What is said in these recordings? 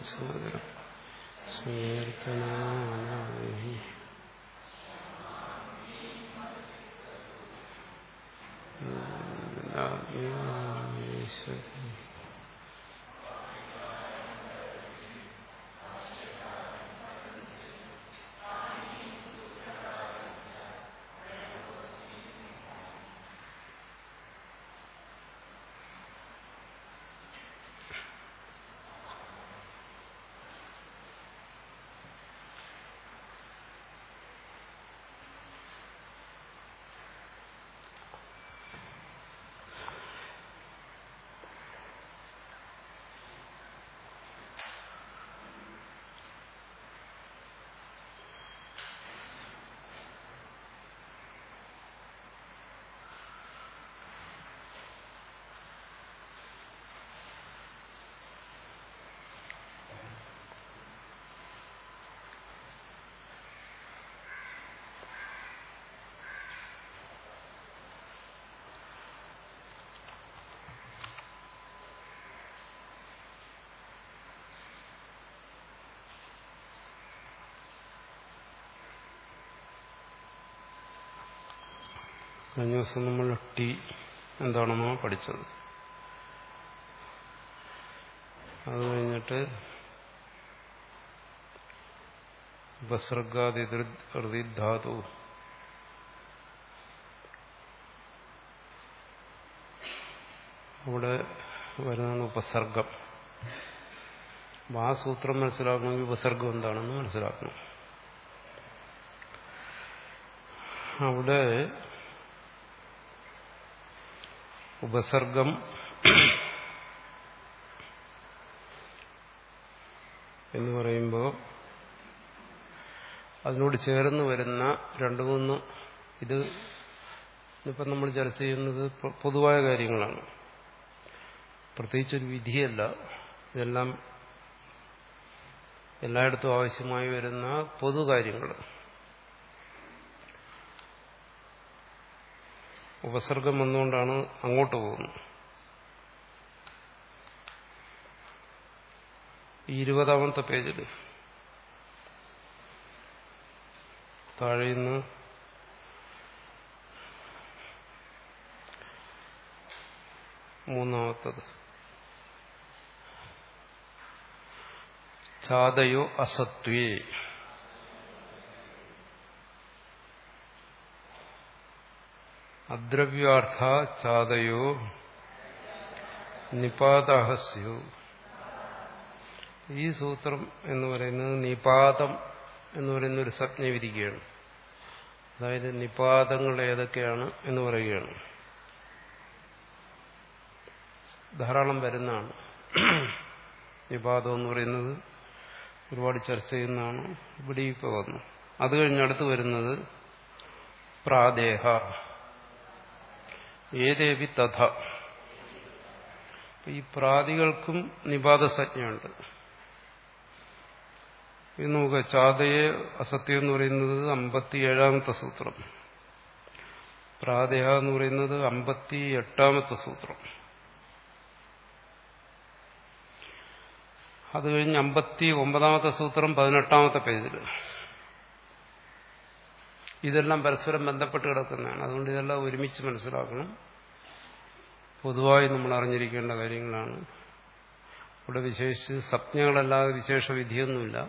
സാദരം സ്വീകരിക്കണമായി ഈശ്വരി കഴിഞ്ഞ ദിവസം നമ്മൾ ടി എന്താണെന്നോ പഠിച്ചത് അത് കഴിഞ്ഞിട്ട് ഉപസർഗാതിധാതു അവിടെ വരുന്നതാണ് ഉപസർഗം അപ്പൊ ആ സൂത്രം മനസ്സിലാക്കണമെങ്കിൽ ഉപസർഗം എന്താണെന്ന് മനസ്സിലാക്കണം അവിടെ ഉപസർഗം എന്ന് പറയുമ്പോൾ അതിനോട് ചേർന്ന് വരുന്ന രണ്ടു മൂന്ന് ഇത് ഇപ്പം നമ്മൾ ചർച്ച ചെയ്യുന്നത് പൊതുവായ കാര്യങ്ങളാണ് പ്രത്യേകിച്ചൊരു വിധിയല്ല ഇതെല്ലാം എല്ലായിടത്തും ആവശ്യമായി വരുന്ന പൊതു കാര്യങ്ങൾ ഉപസർഗം വന്നുകൊണ്ടാണ് അങ്ങോട്ട് പോകുന്നത് ഈ ഇരുപതാമത്തെ പേജിൽ താഴെന്ന് മൂന്നാമത്തത് ഛാതയോ അസത്വേ അദ്രവ്യാർത്ഥ ഛാതയോ നിപാതഹസ്യു ഈ സൂത്രം എന്ന് പറയുന്നത് നിപാതം എന്ന് പറയുന്ന ഒരു സംജ്ഞ വിധിക്കുകയാണ് അതായത് നിപാതങ്ങൾ ഏതൊക്കെയാണ് എന്ന് പറയുകയാണ് ധാരാളം വരുന്നതാണ് നിപാതം എന്ന് പറയുന്നത് ഒരുപാട് ചർച്ച ചെയ്യുന്നതാണ് ഇവിടെ ഇപ്പോൾ വന്നു അത് കഴിഞ്ഞടുത്ത് വരുന്നത് പ്രാദേഹ ഏതേവി തഥ ഈ പ്രാതികൾക്കും നിപാതസജ്ഞയുണ്ട് ഇത് നോക്കുക ചാതയെ അസത്യം എന്ന് പറയുന്നത് അമ്പത്തിയേഴാമത്തെ സൂത്രം പ്രാദേഹ എന്ന് പറയുന്നത് അമ്പത്തി എട്ടാമത്തെ സൂത്രം അത് കഴിഞ്ഞ് അമ്പത്തി ഒമ്പതാമത്തെ സൂത്രം പതിനെട്ടാമത്തെ പേജിൽ ഇതെല്ലാം പരസ്പരം ബന്ധപ്പെട്ട് കിടക്കുന്നതാണ് അതുകൊണ്ട് ഇതെല്ലാം ഒരുമിച്ച് മനസ്സിലാക്കണം പൊതുവായി നമ്മൾ അറിഞ്ഞിരിക്കേണ്ട കാര്യങ്ങളാണ് ഇവിടെ വിശേഷിച്ച് സംജ്ഞകളല്ലാതെ വിശേഷ വിധിയൊന്നുമില്ല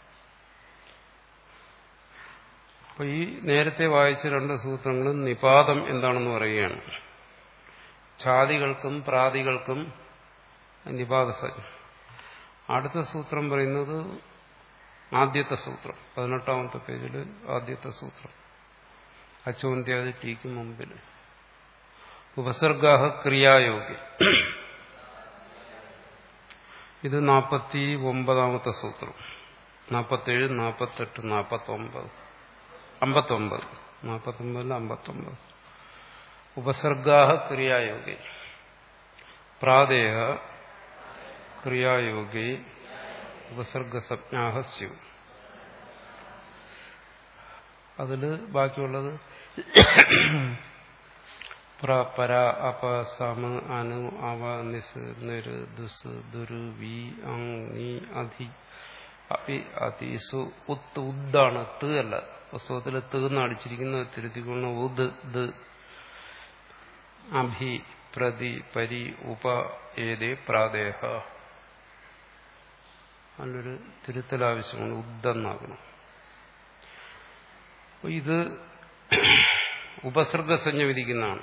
അപ്പൊ ഈ നേരത്തെ വായിച്ച രണ്ട് സൂത്രങ്ങളും നിപാതം എന്താണെന്ന് പറയുകയാണ് ഛാതികൾക്കും പ്രാതികൾക്കും നിപാതസജ്ഞ അടുത്ത സൂത്രം പറയുന്നത് ആദ്യത്തെ സൂത്രം പതിനെട്ടാമത്തെ പേജിൽ ആദ്യത്തെ സൂത്രം അച്ചോന്ത്യാദി ടീക്ക് മുമ്പിൽ ഉപസർഗാഹ ക്രിയായോഗ്യം ഇത് നാൽപ്പത്തി ഒമ്പതാമത്തെ സൂത്രം നാൽപ്പത്തേഴ് നാൽപ്പത്തെട്ട് നാൽപ്പത്തൊമ്പത് അമ്പത്തൊമ്പത് നാൽപ്പത്തൊമ്പതിൽ അമ്പത്തൊമ്പത് ഉപസർഗാഹ ക്രിയായോഗ്യ പ്രാദേഹ ക്രിയായോഗേ ഉപസർഗസജ്ഞാഹ സ്യു അതിൽ ബാക്കിയുള്ളത് പ്ര പര അപ സമ അനു അവ നിസ് നിര് ദുസ് ദുരു വി അങ് നീ അധി അപി അതിസു ഉത്ത് ഉദ്ദാണ് ത് അല്ല പുസ്തകത്തിൽ തീർന്ന് അടിച്ചിരിക്കുന്നത് തിരുത്തിക്കൊണ്ട് ഉദ് ദ് അഭി പ്രതി പരി ഉപ ഏതേ പ്രാദേഹ അതിനൊരു തിരുത്തൽ ആവശ്യമാണ് ഉദ്ദെന്നാകണം അപ്പൊ ഇത് ഉപസർഗസഞ്ജ വിധിക്കുന്നതാണ്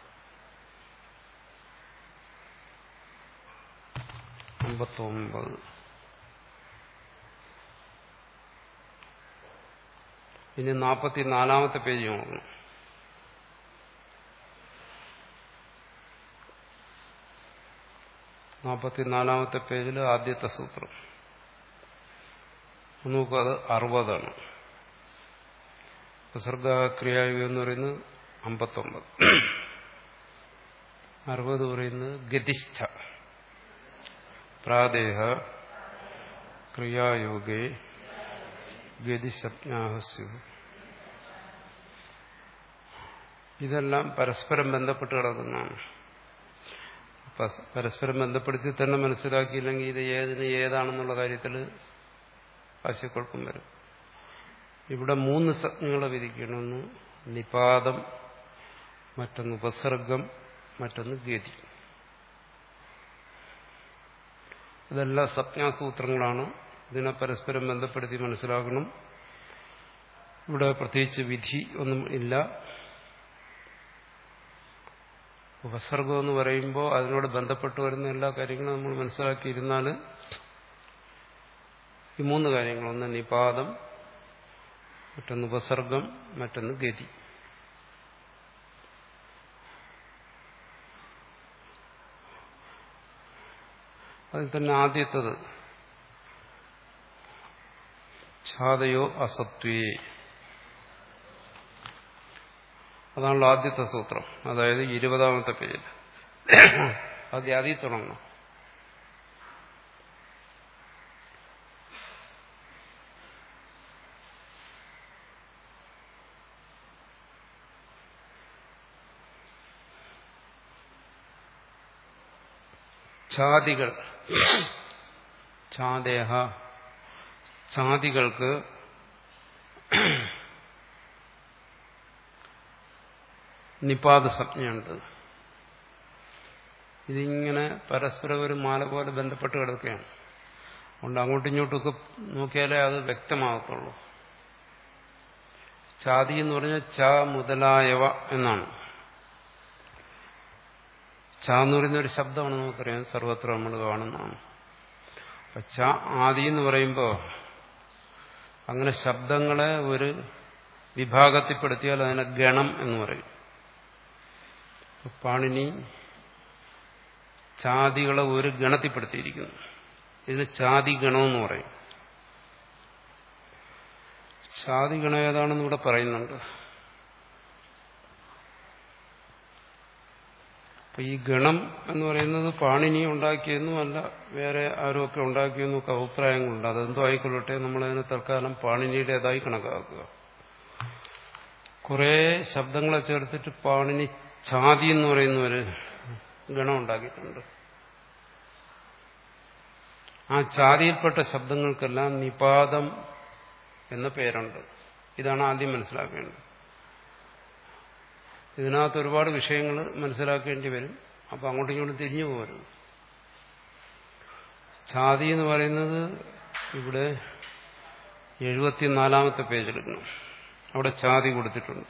അമ്പത്തൊമ്പത് ഇനി നാൽപ്പത്തിനാലാമത്തെ പേജ് നോക്കണം നാൽപ്പത്തിനാലാമത്തെ പേജിൽ ആദ്യത്തെ സൂത്രം നോക്കൂ അത് അറുപതാണ് ഉപസർഗക്രിയായുഗം എന്ന് പറയുന്നത് അമ്പത്തൊമ്പത് അറുപത് പറയുന്നത് ഗതിഷ്ഠ പ്രാദേഹ ക്രിയായോഗേ ഗതിശജ്ഞാഹസ്യു ഇതെല്ലാം പരസ്പരം ബന്ധപ്പെട്ട് കിടക്കുന്നതാണ് പരസ്പരം ബന്ധപ്പെടുത്തി തന്നെ മനസ്സിലാക്കിയില്ലെങ്കിൽ ഇത് ഏതിന് ഏതാണെന്നുള്ള കാര്യത്തിൽ ആശയക്കുഴപ്പം വരും ഇവിടെ മൂന്ന് സംജ്ഞകളെ വിധിക്കണമെന്ന് നിപാതം മറ്റൊന്ന് ഉപസർഗം മറ്റൊന്ന് ഗതി ഇതെല്ലാം സംജ്ഞാസൂത്രങ്ങളാണ് ഇതിനെ പരസ്പരം ബന്ധപ്പെടുത്തി മനസ്സിലാക്കണം ഇവിടെ പ്രത്യേകിച്ച് വിധി ഒന്നും ഇല്ല ഉപസർഗം എന്ന് പറയുമ്പോൾ അതിനോട് ബന്ധപ്പെട്ട് വരുന്ന എല്ലാ കാര്യങ്ങളും നമ്മൾ മനസ്സിലാക്കിയിരുന്നാൽ ഈ മൂന്ന് കാര്യങ്ങൾ ഒന്ന് നിപാതം മറ്റൊന്ന് ഉപസർഗം മറ്റൊന്ന് ഗതി അതിൽ തന്നെ ആദ്യത്തത് ഛാതയോ അസത്വേ അതാണല്ലോ ആദ്യത്തെ സൂത്രം അതായത് ഇരുപതാമത്തെ പേജിൽ ആദ്യം ആദ്യം തുടങ്ങണം ഛാതികൾ ഛാദേഹ ഛാതികൾക്ക് നിപാത സംജ്ഞയുണ്ട് ഇതിങ്ങനെ പരസ്പരം ഒരു മാല പോലെ ബന്ധപ്പെട്ട് കിടക്കുകയാണ് അതുകൊണ്ട് അങ്ങോട്ടും ഇങ്ങോട്ടുമൊക്കെ നോക്കിയാലേ അത് വ്യക്തമാകത്തുള്ളൂ ഛാതി എന്ന് പറഞ്ഞാൽ ച മുതലായവ എന്നാണ് ച എന്ന് പറയുന്ന ഒരു ശബ്ദമാണ് നമുക്കറിയാം സർവത്ര നമ്മൾ കാണുന്നതാണ് അപ്പൊ ച ആദി എന്ന് പറയുമ്പോൾ അങ്ങനെ ശബ്ദങ്ങളെ ഒരു വിഭാഗത്തിൽപ്പെടുത്തിയാൽ അതിനെ ഗണം എന്ന് പറയും പാണിനി ചാതികളെ ഒരു ഗണത്തിൽപ്പെടുത്തിയിരിക്കുന്നു ഇതിന് ചാതി ഗണമെന്ന് പറയും ചാതി ഗണം ഏതാണെന്ന് ഇവിടെ പറയുന്നുണ്ട് അപ്പൊ ഈ ഗണം എന്ന് പറയുന്നത് പാണിനി ഉണ്ടാക്കിയെന്നും അല്ല വേറെ ആരുമൊക്കെ ഉണ്ടാക്കിയെന്നും ഒക്കെ അഭിപ്രായങ്ങളുണ്ട് അതെന്തോ ആയിക്കൊള്ളട്ടെ നമ്മളതിനെ തൽക്കാലം പാണിനിയുടേതായി കണക്കാക്കുക കുറെ ശബ്ദങ്ങളെ ചേർത്തിട്ട് പാണിനി ഛാതി എന്ന് പറയുന്ന ഒരു ഗണം ഉണ്ടാക്കിയിട്ടുണ്ട് ആ ഛാതിയിൽപ്പെട്ട ശബ്ദങ്ങൾക്കെല്ലാം നിപാതം എന്ന പേരുണ്ട് ഇതാണ് ആദ്യം മനസ്സിലാക്കേണ്ടത് ഇതിനകത്ത് ഒരുപാട് വിഷയങ്ങൾ മനസ്സിലാക്കേണ്ടി വരും അപ്പം അങ്ങോട്ടും ഇങ്ങോട്ടും തിരിഞ്ഞു പോകരുത് ഛാതി എന്ന് പറയുന്നത് ഇവിടെ എഴുപത്തിനാലാമത്തെ പേജെടുക്കണം അവിടെ ഛാതി കൊടുത്തിട്ടുണ്ട്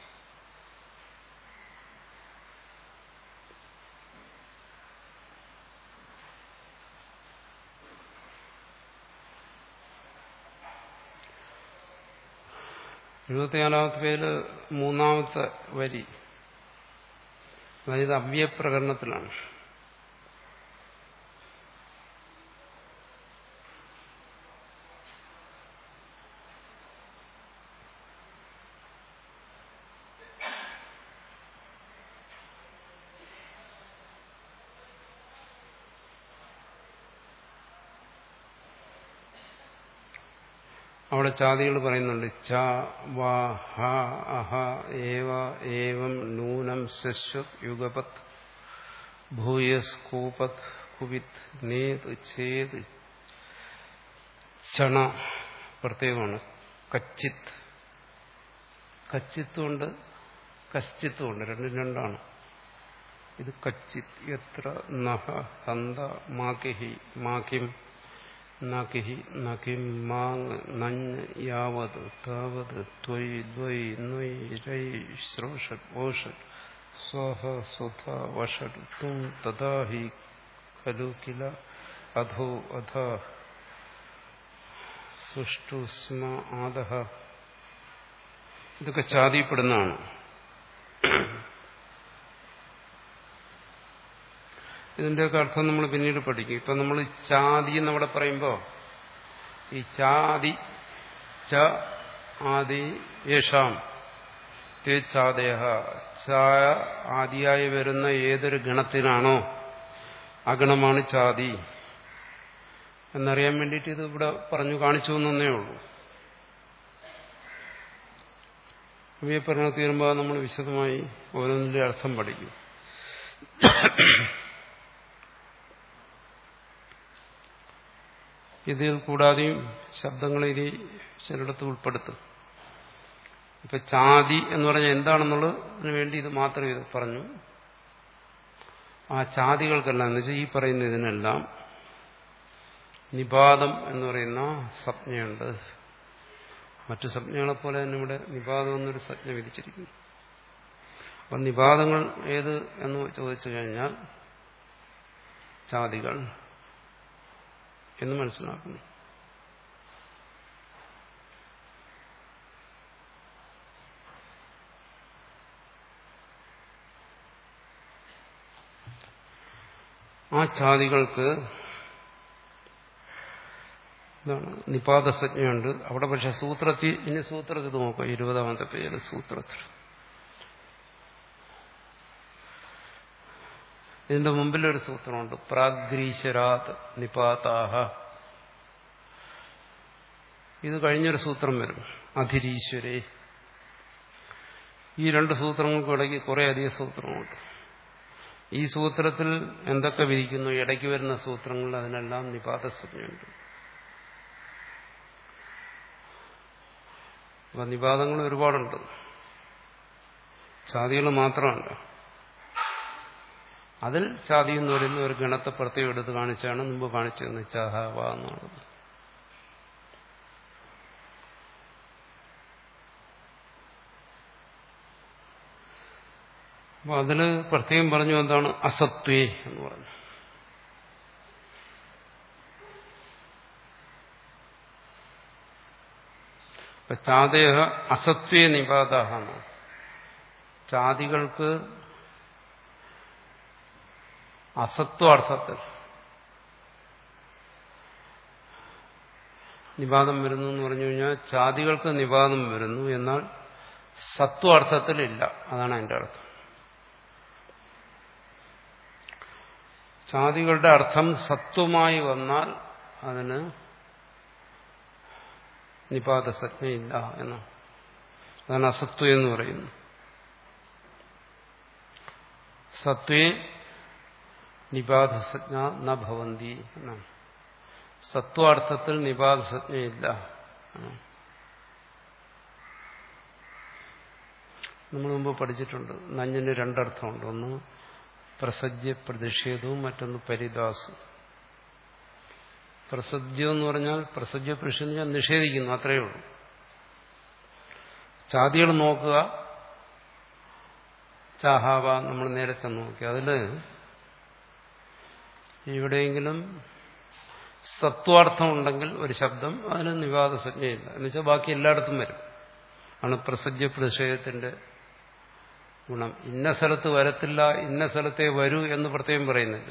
എഴുപത്തിനാലാമത്തെ പേര് മൂന്നാമത്തെ വരി അതായത് അവ്യപ്രകരണത്തിലാണ് അവിടെ ചാതികൾ പറയുന്നുണ്ട് ച വ ഹ അഹ ഏവ ഏവം നൂനം ശശ്വത് യുഗപത് ഭൂയസ് കൂപത് കുവിത് നേത് ഛേത് ചണ പ്രത്യേകമാണ് കച്ചിത്ത് കച്ചിത്തുണ്ട് കശ്ചിത്തുണ്ട് രണ്ടും രണ്ടാണ് ഇത് കച്ചിത് എത്ര നഹ ഹന്ത മാകിഹി മാകിം നകിഹി നകിം മാങ് നഞ്ഞ് യാവത് താവത് ത്വയ് ദ്വയ് ന്വയ് രൈ ശ്രോഷത് ഓഷത് സ്വഹ സുധ വഷട് തും തഥാ ഹി ഖലു കില അധോ അധ സുഷ്ടു സ്മ ആദഹ ഇതൊക്കെ ചാതിപ്പെടുന്നതാണ് ഇതിന്റെയൊക്കെ അർത്ഥം നമ്മൾ പിന്നീട് പഠിക്കും ഇപ്പൊ നമ്മൾ ചാതി എന്നവിടെ പറയുമ്പോൾ ഈ ചാതി ച ആദി യേഷാം തേ ചാദേഹ ചായ ആദിയായി വരുന്ന ഏതൊരു ഗണത്തിനാണോ ആ ഗണമാണ് ചാതി എന്നറിയാൻ വേണ്ടിയിട്ട് ഇത് ഇവിടെ പറഞ്ഞു കാണിച്ചു എന്നേ ഉള്ളൂ ഇവയെ പറഞ്ഞു തീരുമ്പോൾ നമ്മൾ വിശദമായി ഓരോന്നിന്റെ അർത്ഥം പഠിക്കും ഇതിൽ കൂടാതെയും ശബ്ദങ്ങളെ ഇനി ചിലയിടത്ത് ഉൾപ്പെടുത്തും ഇപ്പൊ ചാതി എന്ന് പറഞ്ഞാൽ എന്താണെന്നുള്ളതിന് വേണ്ടി ഇത് മാത്രം ഇത് പറഞ്ഞു ആ ചാതികൾക്കെല്ലാം എന്ന് വെച്ചാൽ ഈ പറയുന്ന ഇതിനെല്ലാം നിപാതം എന്ന് പറയുന്ന സംജ്ഞയുണ്ട് മറ്റു സംജ്ഞകളെപ്പോലെ തന്നെ ഇവിടെ നിപാതം എന്നൊരു സംജ്ഞ വിധിച്ചിരിക്കുന്നു അപ്പം നിപാതങ്ങൾ ഏത് എന്ന് ചോദിച്ചു കഴിഞ്ഞാൽ ചാതികൾ എന്ന് മനസ്സിലാക്കുന്നു ആ ചാതികൾക്ക് എന്താണ് നിപാതസജ്ഞയുണ്ട് അവിടെ പക്ഷെ സൂത്രത്തിൽ ഇനി സൂത്രത്തിൽ നോക്കാം ഇരുപതാമത്തെ പേര് സൂത്രത്തിൽ ഇതിന്റെ മുമ്പിലൊരു സൂത്രമുണ്ട് പ്രാഗ്രീശരാത് നിപാതാഹ ഇത് കഴിഞ്ഞൊരു സൂത്രം വരും അധിരീശ്വരേ ഈ രണ്ട് സൂത്രങ്ങൾക്കിടയ്ക്ക് കുറെ അധികം സൂത്രമുണ്ട് ഈ സൂത്രത്തിൽ എന്തൊക്കെ വിധിക്കുന്നു ഇടയ്ക്ക് വരുന്ന സൂത്രങ്ങളിൽ അതിനെല്ലാം നിപാതസജ്ഞയുണ്ട് അപ്പൊ നിപാതങ്ങൾ ഒരുപാടുണ്ട് ചാതികൾ മാത്രമല്ല അതിൽ ചാതി എന്ന് പറയുന്ന ഒരു ഗണത്തെ പ്രത്യേകം എടുത്ത് കാണിച്ചാണ് മുമ്പ് കാണിച്ചതെന്ന് ചാഹവ എന്നുള്ളത് അപ്പൊ അതില് പ്രത്യേകം പറഞ്ഞു എന്താണ് അസത്വേ എന്ന് പറഞ്ഞു ചാതേഹ അസത്വേ നിപാതാഹാണ് ചാതികൾക്ക് അസത്വാർത്ഥത്തിൽ നിപാതം വരുന്നു എന്ന് പറഞ്ഞു കഴിഞ്ഞാൽ ചാതികൾക്ക് നിപാതം വരുന്നു എന്നാൽ സത്വാർത്ഥത്തിലില്ല അതാണ് അതിന്റെ അർത്ഥം ചാതികളുടെ അർത്ഥം സത്വമായി വന്നാൽ അതിന് നിപാതസജ്ഞയില്ല എന്നാണ് അതാണ് അസത്വം എന്ന് പറയുന്നു സത്വേ നിപാതസജ്ഞ ന ഭവന്തി എന്നാണ് സത്വാർത്ഥത്തിൽ നിപാതസജ്ഞയില്ല നമ്മൾ മുമ്പ് പഠിച്ചിട്ടുണ്ട് നഞ്ഞിന് രണ്ടർത്ഥമുണ്ട് ഒന്ന് പ്രസജ്യ പ്രതിഷേധവും മറ്റൊന്ന് പരിദാസും പ്രസജ്യം എന്ന് പറഞ്ഞാൽ പ്രസജ്യ പ്രതിഷേധം ഞാൻ നിഷേധിക്കുന്നു അത്രയേ ഉള്ളൂ ചാതികൾ നോക്കുക ചാഹാവ നമ്മൾ നേരത്തെ നോക്കി അതില് എവിടെയെങ്കിലും സത്വാർത്ഥം ഉണ്ടെങ്കിൽ ഒരു ശബ്ദം അതിന് നിവാദ സംജ്ഞയില്ല എന്നുവെച്ചാൽ ബാക്കി എല്ലായിടത്തും വരും ആണ് പ്രസജ്യ പ്രതിഷേധത്തിന്റെ ഗുണം ഇന്ന സ്ഥലത്ത് വരത്തില്ല ഇന്ന സ്ഥലത്തേ വരൂ എന്ന് പ്രത്യേകം പറയുന്നില്ല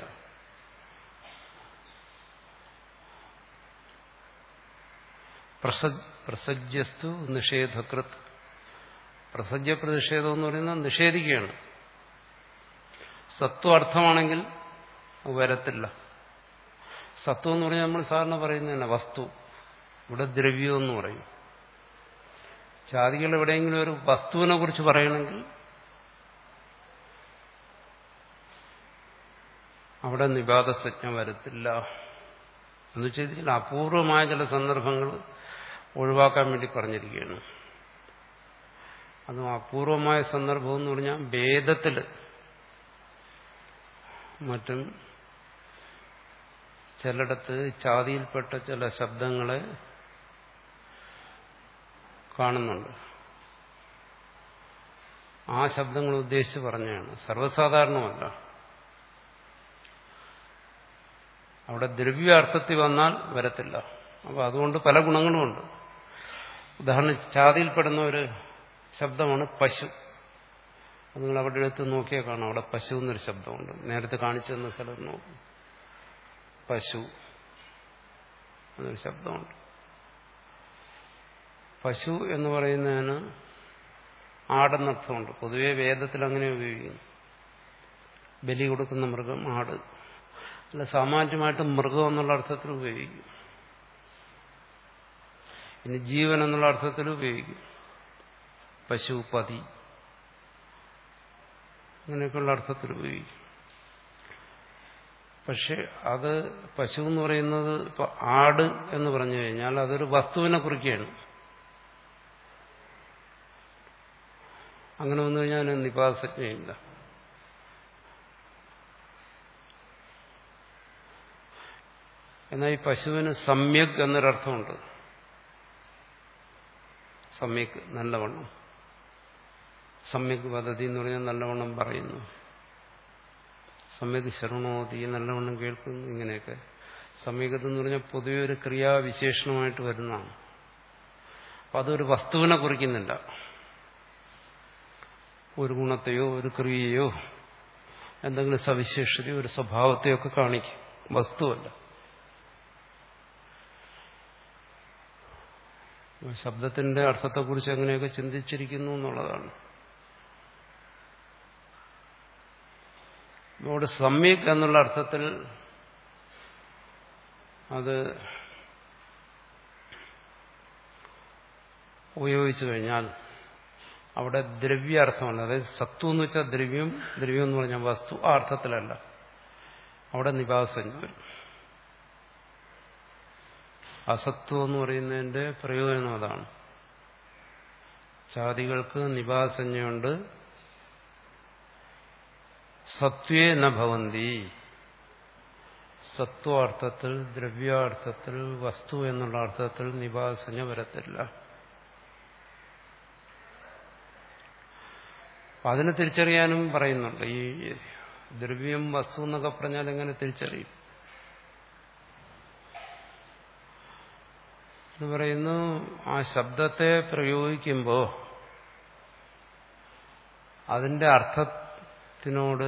പ്രസജ്യസ്തു നിഷേധകൃത് പ്രസജ്യ പ്രതിഷേധം എന്ന് പറയുന്നത് നിഷേധിക്കുകയാണ് സത്വാർത്ഥമാണെങ്കിൽ വരത്തില്ല സത്വം എന്ന് പറഞ്ഞാൽ നമ്മൾ സാധാരണ പറയുന്നത് തന്നെ വസ്തു ഇവിടെ ദ്രവ്യം എന്ന് പറയും ജാതികൾ എവിടെയെങ്കിലും ഒരു വസ്തുവിനെ കുറിച്ച് പറയണമെങ്കിൽ അവിടെ നിപാതസജ്ഞ വരത്തില്ല എന്ന് വെച്ചാൽ അപൂർവമായ ചില സന്ദർഭങ്ങൾ ഒഴിവാക്കാൻ വേണ്ടി പറഞ്ഞിരിക്കുകയാണ് അതും അപൂർവമായ സന്ദർഭം എന്ന് പറഞ്ഞാൽ വേദത്തിൽ മറ്റും ചിലയിടത്ത് ചാതിയിൽപ്പെട്ട ചില ശബ്ദങ്ങളെ കാണുന്നുണ്ട് ആ ശബ്ദങ്ങൾ ഉദ്ദേശിച്ച് പറഞ്ഞതാണ് സർവ്വസാധാരണമല്ല അവിടെ ദ്രവ്യാർത്ഥത്തിൽ വന്നാൽ വരത്തില്ല അപ്പോൾ അതുകൊണ്ട് പല ഗുണങ്ങളുമുണ്ട് ഉദാഹരണം ചാതിയിൽപ്പെടുന്ന ഒരു ശബ്ദമാണ് പശു അത് നിങ്ങൾ അവിടെ എടുത്ത് നോക്കിയാൽ കാണാം അവിടെ പശു എന്നൊരു ശബ്ദമുണ്ട് നേരത്തെ കാണിച്ചു തന്ന സ്ഥലത്ത് നോക്കും പശു എന്നൊരു ശബ്ദമുണ്ട് പശു എന്ന് പറയുന്നതിന് ആടെന്നർത്ഥമുണ്ട് പൊതുവെ വേദത്തിൽ അങ്ങനെ ഉപയോഗിക്കുന്നു ബലി കൊടുക്കുന്ന മൃഗം ആട് അല്ല സാമാന്യമായിട്ട് മൃഗം എന്നുള്ള അർത്ഥത്തിൽ ഉപയോഗിക്കും ഇനി ജീവൻ എന്നുള്ള അർത്ഥത്തിൽ ഉപയോഗിക്കും പശു പതി അങ്ങനെയൊക്കെയുള്ള അർത്ഥത്തിൽ ഉപയോഗിക്കും പക്ഷെ അത് പശു എന്ന് പറയുന്നത് ഇപ്പൊ ആട് എന്ന് പറഞ്ഞു കഴിഞ്ഞാൽ അതൊരു വസ്തുവിനെ കുറിക്കുകയാണ് അങ്ങനെ വന്നു കഴിഞ്ഞാൽ നിപാസജ്ഞയില്ല എന്നാൽ ഈ പശുവിന് സമ്യക് എന്നൊരർത്ഥമുണ്ട് സമ്യക് നല്ലവണ്ണം സമ്യക് പദ്ധതി എന്ന് പറഞ്ഞാൽ നല്ലവണ്ണം പറയുന്നു സമ്യക് ശരണോതി നല്ലവണ്ണം കേൾക്കുന്നു ഇങ്ങനെയൊക്കെ സമ്യകത്ത് എന്ന് പറഞ്ഞാൽ പൊതുവെ ഒരു ക്രിയാവിശേഷണമായിട്ട് വരുന്നതാണ് അപ്പം അതൊരു വസ്തുവിനെ കുറിക്കുന്നില്ല ഒരു ഗുണത്തെയോ ഒരു ക്രിയയോ എന്തെങ്കിലും സവിശേഷതയോ ഒരു സ്വഭാവത്തെയോ ഒക്കെ കാണിക്കും വസ്തുവല്ല ശബ്ദത്തിന്റെ അർത്ഥത്തെക്കുറിച്ച് എങ്ങനെയൊക്കെ ചിന്തിച്ചിരിക്കുന്നു എന്നുള്ളതാണ് ഇവിടെ സമ്യക് എന്നുള്ള അർത്ഥത്തിൽ അത് ഉപയോഗിച്ചു കഴിഞ്ഞാൽ അവിടെ ദ്രവ്യാർത്ഥമല്ല അതായത് സത്വം എന്ന് വെച്ചാൽ ദ്രവ്യം ദ്രവ്യം എന്ന് പറഞ്ഞാൽ വസ്തു ആ അർത്ഥത്തിലല്ല അവിടെ നിപാസഞ്ജ വരും അസത്വം എന്ന് പറയുന്നതിന്റെ പ്രയോജനം അതാണ് ജാതികൾക്ക് നിപാസഞ്ജയുണ്ട് സത്വേ ന ഭവന്തി സത്വാർത്ഥത്തിൽ ദ്രവ്യാർത്ഥത്തിൽ വസ്തു എന്നുള്ള അർത്ഥത്തിൽ നിപാസന വരത്തില്ല അതിനെ തിരിച്ചറിയാനും പറയുന്നുണ്ട് ഈ ദ്രവ്യം വസ്തു എന്നൊക്കെ പറഞ്ഞാൽ എങ്ങനെ തിരിച്ചറിയും എന്ന് പറയുന്നു ആ ശബ്ദത്തെ പ്രയോഗിക്കുമ്പോൾ അതിന്റെ അർത്ഥത്തിനോട്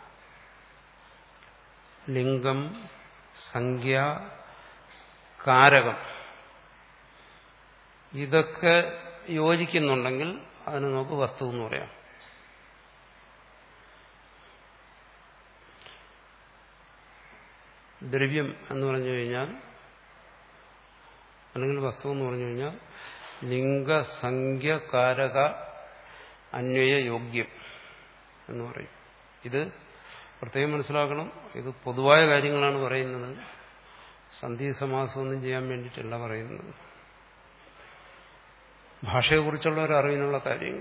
ലിംഗം സംഖ്യ കാരകം ഇതൊക്കെ യോജിക്കുന്നുണ്ടെങ്കിൽ അതിന് നമുക്ക് വസ്തു എന്ന് പറയാം ദ്രവ്യം എന്ന് പറഞ്ഞു കഴിഞ്ഞാൽ അല്ലെങ്കിൽ വസ്തു എന്ന് പറഞ്ഞു കഴിഞ്ഞാൽ ലിംഗസംഖ്യ കാരക അന്വയ യോഗ്യം എന്ന് പറയും ഇത് പ്രത്യേകം മനസ്സിലാക്കണം ഇത് പൊതുവായ കാര്യങ്ങളാണ് പറയുന്നത് സന്ധി സമാസമൊന്നും ചെയ്യാൻ വേണ്ടിയിട്ടല്ല പറയുന്നത് ഭാഷയെക്കുറിച്ചുള്ള ഒരു അറിവിനുള്ള കാര്യങ്ങൾ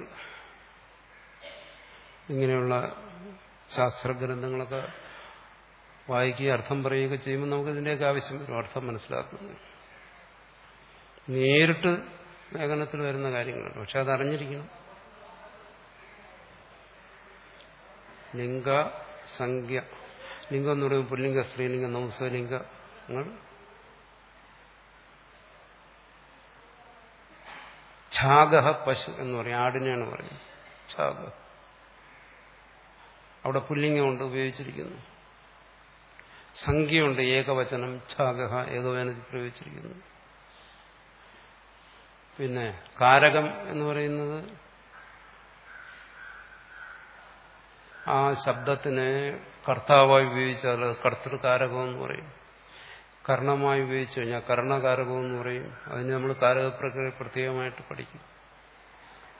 ഇങ്ങനെയുള്ള ശാസ്ത്രഗ്രന്ഥങ്ങളൊക്കെ വായിക്കുകയും അർത്ഥം പറയുകയൊക്കെ ചെയ്യുമ്പോൾ നമുക്ക് ഇതിൻ്റെയൊക്കെ ആവശ്യം വരും അർത്ഥം മനസ്സിലാക്കുന്നു നേരിട്ട് ലേഖനത്തിൽ വരുന്ന കാര്യങ്ങളുണ്ട് പക്ഷെ അത് അറിഞ്ഞിരിക്കണം ലിംഗ സംഖ്യ ലിംഗം എന്ന് പറയുമ്പോൾ പുല്ലിംഗ സ്ത്രീലിംഗ നൗസലിംഗങ്ങൾ ഛാഗഹ പശു എന്ന് പറയും ആടിനെയാണ് പറയുന്നത് ഛാഗ അവിടെ പുല്ലിംഗമുണ്ട് ഉപയോഗിച്ചിരിക്കുന്നു സംഖ്യയുണ്ട് ഏകവചനം ഛാഗഹ ഏകവചനത്തിൽ പ്രയോഗിച്ചിരിക്കുന്നു പിന്നെ കാരകം എന്ന് പറയുന്നത് ആ ശബ്ദത്തിനെ കർത്താവായി ഉപയോഗിച്ചാൽ കർത്തൃകാരകം എന്ന് പറയും കർണമായി ഉപയോഗിച്ചു കഴിഞ്ഞാൽ കർണകാരകം എന്ന് പറയും അതിന് നമ്മൾ കാരകപ്രക്രിയ പ്രത്യേകമായിട്ട് പഠിക്കും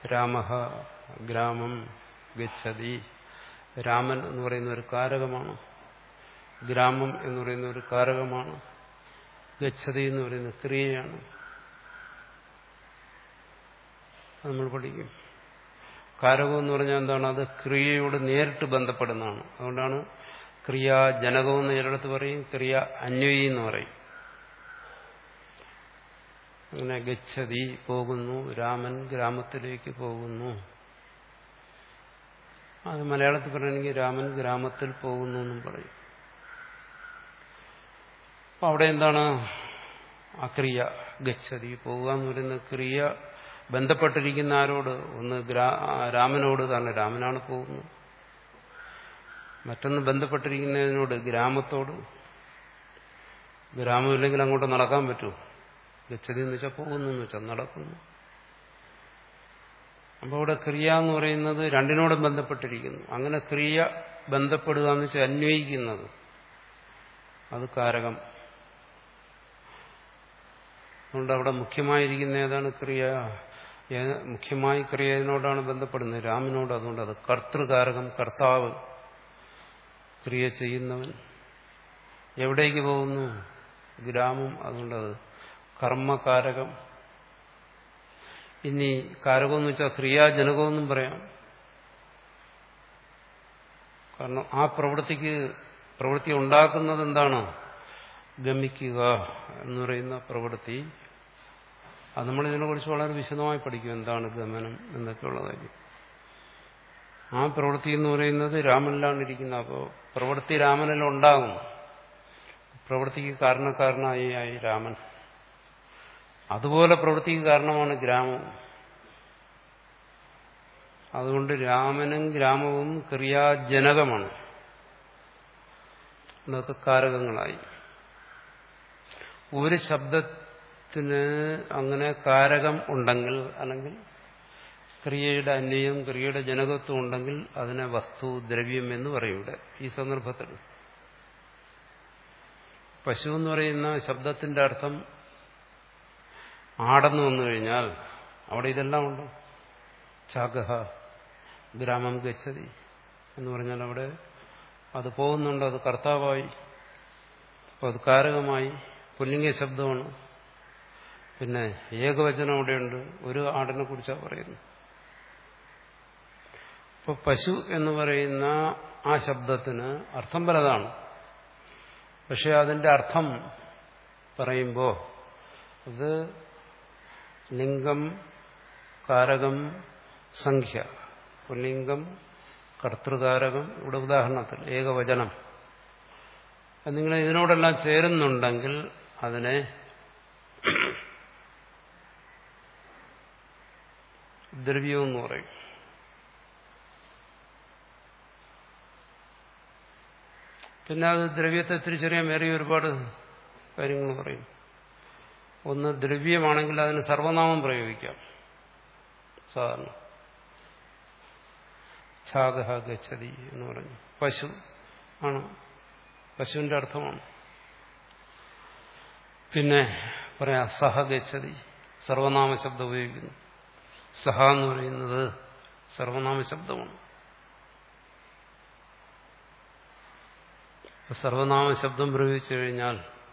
രാമ ഗ്രാമം ഗച്ഛതി രാമൻ എന്ന് പറയുന്ന ഒരു കാരകമാണ് ഗ്രാമം എന്ന് പറയുന്ന ഒരു കാരകമാണ് ഗച്ഛതി എന്ന് പറയുന്ന ക്രിയയാണ് അത് നമ്മൾ പഠിക്കും കാരകം എന്ന് പറഞ്ഞാൽ എന്താണ് അത് ക്രിയയോട് നേരിട്ട് ബന്ധപ്പെടുന്നതാണ് അതുകൊണ്ടാണ് ക്രിയാജനകം എന്ന് ചിലടത്ത് പറയും ക്രിയ അന്വയി എന്ന് പറയും അങ്ങനെ ഗച്ഛതി പോകുന്നു രാമൻ ഗ്രാമത്തിലേക്ക് പോകുന്നു അത് മലയാളത്തിൽ പറയണമെങ്കിൽ രാമൻ ഗ്രാമത്തിൽ പോകുന്നു എന്നും പറയും അപ്പൊ അവിടെ എന്താണ് ആ ക്രിയ ഗച്ഛതി പോവുക എന്ന് പറയുന്ന ക്രിയ ബന്ധപ്പെട്ടിരിക്കുന്ന ആരോട് ഒന്ന് രാമനോട് കാരണം രാമനാണ് പോകുന്നത് മറ്റൊന്ന് ബന്ധപ്പെട്ടിരിക്കുന്നതിനോട് ഗ്രാമത്തോട് ഗ്രാമമില്ലെങ്കിൽ അങ്ങോട്ട് നടക്കാൻ പറ്റുമോ ഗച്ഛതി എന്ന് വെച്ചാൽ പോകുന്നു എന്ന് വെച്ചാൽ നടക്കുന്നു അപ്പോൾ ഇവിടെ ക്രിയ എന്ന് പറയുന്നത് രണ്ടിനോടും ബന്ധപ്പെട്ടിരിക്കുന്നു അങ്ങനെ ക്രിയ ബന്ധപ്പെടുക എന്ന് വെച്ചാൽ അന്വയിക്കുന്നത് അത് കാരകം അതുകൊണ്ട് അവിടെ മുഖ്യമായിരിക്കുന്ന ഏതാണ് ക്രിയ മുഖ്യമായി ക്രിയനോടാണ് ബന്ധപ്പെടുന്നത് രാമനോട് അതുകൊണ്ട് അത് കർത്തൃകാരകം കർത്താവ് ക്രിയ ചെയ്യുന്നവൻ എവിടേക്ക് പോകുന്നു ഗ്രാമം അതുകൊണ്ടത് കർമ്മകാരകം ഇനി കാരകം എന്ന് വെച്ചാൽ ക്രിയാജനകമെന്നും പറയാം കാരണം ആ പ്രവൃത്തിക്ക് പ്രവൃത്തി ഉണ്ടാക്കുന്നത് എന്താണ് ഗമിക്കുക എന്ന് പറയുന്ന പ്രവൃത്തി അത് നമ്മൾ ഇതിനെക്കുറിച്ച് വളരെ വിശദമായി പഠിക്കും എന്താണ് ഗമനം എന്നൊക്കെയുള്ള കാര്യം ആ പ്രവൃത്തി എന്ന് പറയുന്നത് രാമനിലാണ് ഇരിക്കുന്നത് അപ്പോൾ പ്രവൃത്തി രാമനിൽ ഉണ്ടാകും പ്രവൃത്തിക്ക് കാരണക്കാരനായി ആയി രാമൻ അതുപോലെ പ്രവൃത്തിക്ക് കാരണമാണ് ഗ്രാമം അതുകൊണ്ട് രാമനും ഗ്രാമവും ക്രിയാജനകമാണ് എന്നൊക്കെ കാരകങ്ങളായി ഒരു ശബ്ദത്തിന് അങ്ങനെ കാരകം ഉണ്ടെങ്കിൽ അല്ലെങ്കിൽ ക്രിയയുടെ അന്വയം ക്രിയയുടെ ജനകത്വം ഉണ്ടെങ്കിൽ അതിനെ വസ്തു ദ്രവ്യം എന്ന് പറയും ഇവിടെ ഈ സന്ദർഭത്തിൽ പശു എന്ന് പറയുന്ന ശബ്ദത്തിന്റെ അർത്ഥം ആടെന്ന് വന്നു കഴിഞ്ഞാൽ അവിടെ ഇതെല്ലാം ഉണ്ട് ചാഗഹ ഗ്രാമം ഗച്ഛതി എന്ന് പറഞ്ഞാൽ അവിടെ അത് പോകുന്നുണ്ട് അത് കർത്താവായി അപ്പോൾ അത് കാരകമായി പുല്ലിംഗ ശബ്ദമാണ് പിന്നെ ഏകവചനം അവിടെയുണ്ട് ഒരു ആടിനെ കുറിച്ചാണ് പറയുന്നത് അപ്പോൾ പശു എന്ന് പറയുന്ന ആ ശബ്ദത്തിന് അർത്ഥം പലതാണ് പക്ഷെ അതിന്റെ അർത്ഥം പറയുമ്പോൾ അത് ലിംഗം കാരകം സംഖ്യ പുല്ലിംഗം കർത്തൃകാരകം ഇവിടെ ഉദാഹരണത്തിൽ ഏകവചനം നിങ്ങൾ ഇതിനോടെല്ലാം ചേരുന്നുണ്ടെങ്കിൽ അതിനെ ദ്രവ്യമെന്ന് പറയും പിന്നെ അത് ദ്രവ്യത്തെ തിരിച്ചറിയാൻ വേറെ ഒരുപാട് കാര്യങ്ങൾ പറയും ഒന്ന് ദ്രവ്യമാണെങ്കിൽ അതിന് സർവനാമം പ്രയോഗിക്കാം സാധാരണ ഛാഗഹ ഗച്ഛതി എന്ന് പറഞ്ഞു പശു ആണ് പശുവിന്റെ അർത്ഥമാണ് പിന്നെ പറയാം സഹ ഗച്ഛതി സർവനാമ ശബ്ദം ഉപയോഗിക്കുന്നു സഹ എന്ന് പറയുന്നത് സർവനാമ ശബ്ദമാണ് സർവനാമ ശബ്ദം പ്രയോഗിച്ചു കഴിഞ്ഞാൽ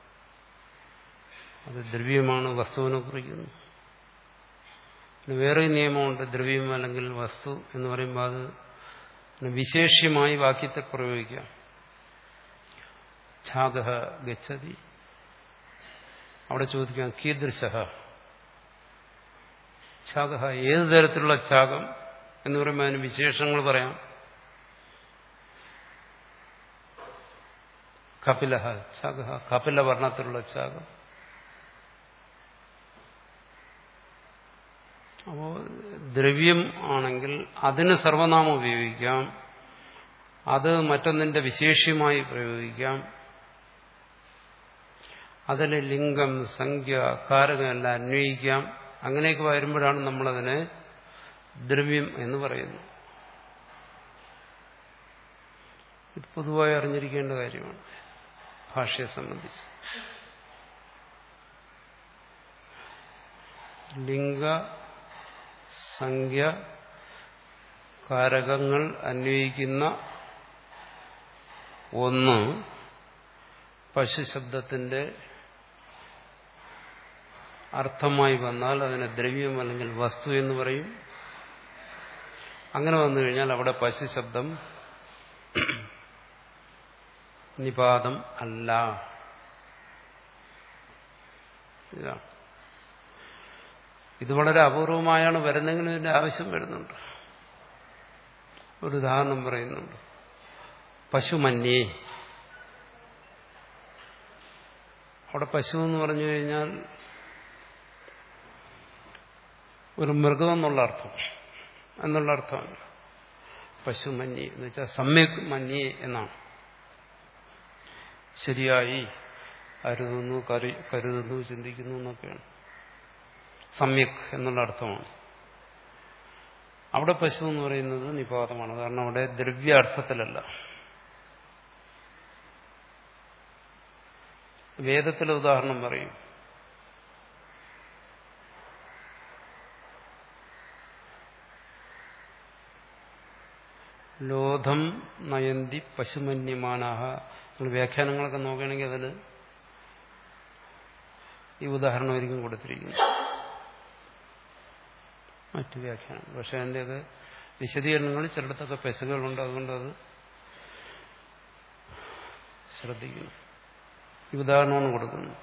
അത് ദ്രവ്യമാണ് വസ്തുവിനെ കുറിക്കുന്നു പിന്നെ വേറെ നിയമമുണ്ട് ദ്രവ്യം അല്ലെങ്കിൽ വസ്തു എന്ന് പറയുമ്പോൾ അത് വിശേഷ്യമായി വാക്യത്തിൽ പ്രയോഗിക്കാം ഛാഗഹ ഗച്ഛതി അവിടെ ചോദിക്കാം കീദൃശ ഛാഗഹ ഏത് തരത്തിലുള്ള ഛാഗം എന്ന് പറയുമ്പോൾ അതിന് വിശേഷങ്ങൾ പറയാം കപിലഹ ഛാഗഹ കപില വർണ്ണത്തിലുള്ള ഛാഗം അപ്പോ ദ്രവ്യം ആണെങ്കിൽ അതിന് സർവനാമം ഉപയോഗിക്കാം അത് മറ്റൊന്നിന്റെ വിശേഷ്യമായി പ്രയോഗിക്കാം അതിൽ ലിംഗം സംഖ്യ കാരകം എല്ലാം അന്വയിക്കാം അങ്ങനെയൊക്കെ വരുമ്പോഴാണ് നമ്മളതിനെ ദ്രവ്യം എന്ന് പറയുന്നത് ഇത് പൊതുവായി അറിഞ്ഞിരിക്കേണ്ട കാര്യമാണ് ഭാഷയെ സംബന്ധിച്ച് ലിംഗ സംഖ്യ കാരകങ്ങൾ അന്വയിക്കുന്ന ഒന്ന് പശു ശബ്ദത്തിന്റെ അർത്ഥമായി വന്നാൽ അതിനെ ദ്രവ്യം അല്ലെങ്കിൽ വസ്തു എന്ന് പറയും അങ്ങനെ വന്നു കഴിഞ്ഞാൽ അവിടെ പശു ശബ്ദം നിപാതം അല്ല ഇതാണ് ഇത് വളരെ അപൂർവമായാണ് വരുന്നെങ്കിലും ഇതിന്റെ ആവശ്യം വരുന്നുണ്ട് ഒരു ഉദാഹരണം പറയുന്നുണ്ട് പശുമന്യേ അവിടെ പശു എന്ന് പറഞ്ഞു കഴിഞ്ഞാൽ ഒരു മൃഗം എന്നുള്ള അർത്ഥം എന്നുള്ള അർത്ഥമാണ് പശുമന്യേ എന്ന് വെച്ചാൽ സമ്യക് മന്യേ എന്നാണ് ശരിയായി അരുതുന്നു കരു കരുതുന്നു ചിന്തിക്കുന്നു എന്നൊക്കെയാണ് സമ്യക് എന്നുള്ള അർത്ഥമാണ് അവിടെ പശു എന്ന് പറയുന്നത് നിപാതമാണ് കാരണം അവിടെ ദ്രവ്യാർത്ഥത്തിലല്ല വേദത്തിലെ ഉദാഹരണം പറയും ലോധം നയന്തി പശുമന്യമാനാഹ നിങ്ങൾ വ്യാഖ്യാനങ്ങളൊക്കെ നോക്കുകയാണെങ്കിൽ അതിൽ ഈ ഉദാഹരണമായിരിക്കും കൊടുത്തിരിക്കുന്നത് മറ്റു വ്യാഖ്യാനം പക്ഷെ അതിൻ്റെയൊക്കെ വിശദീകരണങ്ങളിൽ ചിലയിടത്തൊക്കെ പെശകുകളുണ്ട് അതുകൊണ്ട് അത് ശ്രദ്ധിക്കുന്നു ഈ ഉദാഹരണമാണ് കൊടുക്കുന്നത്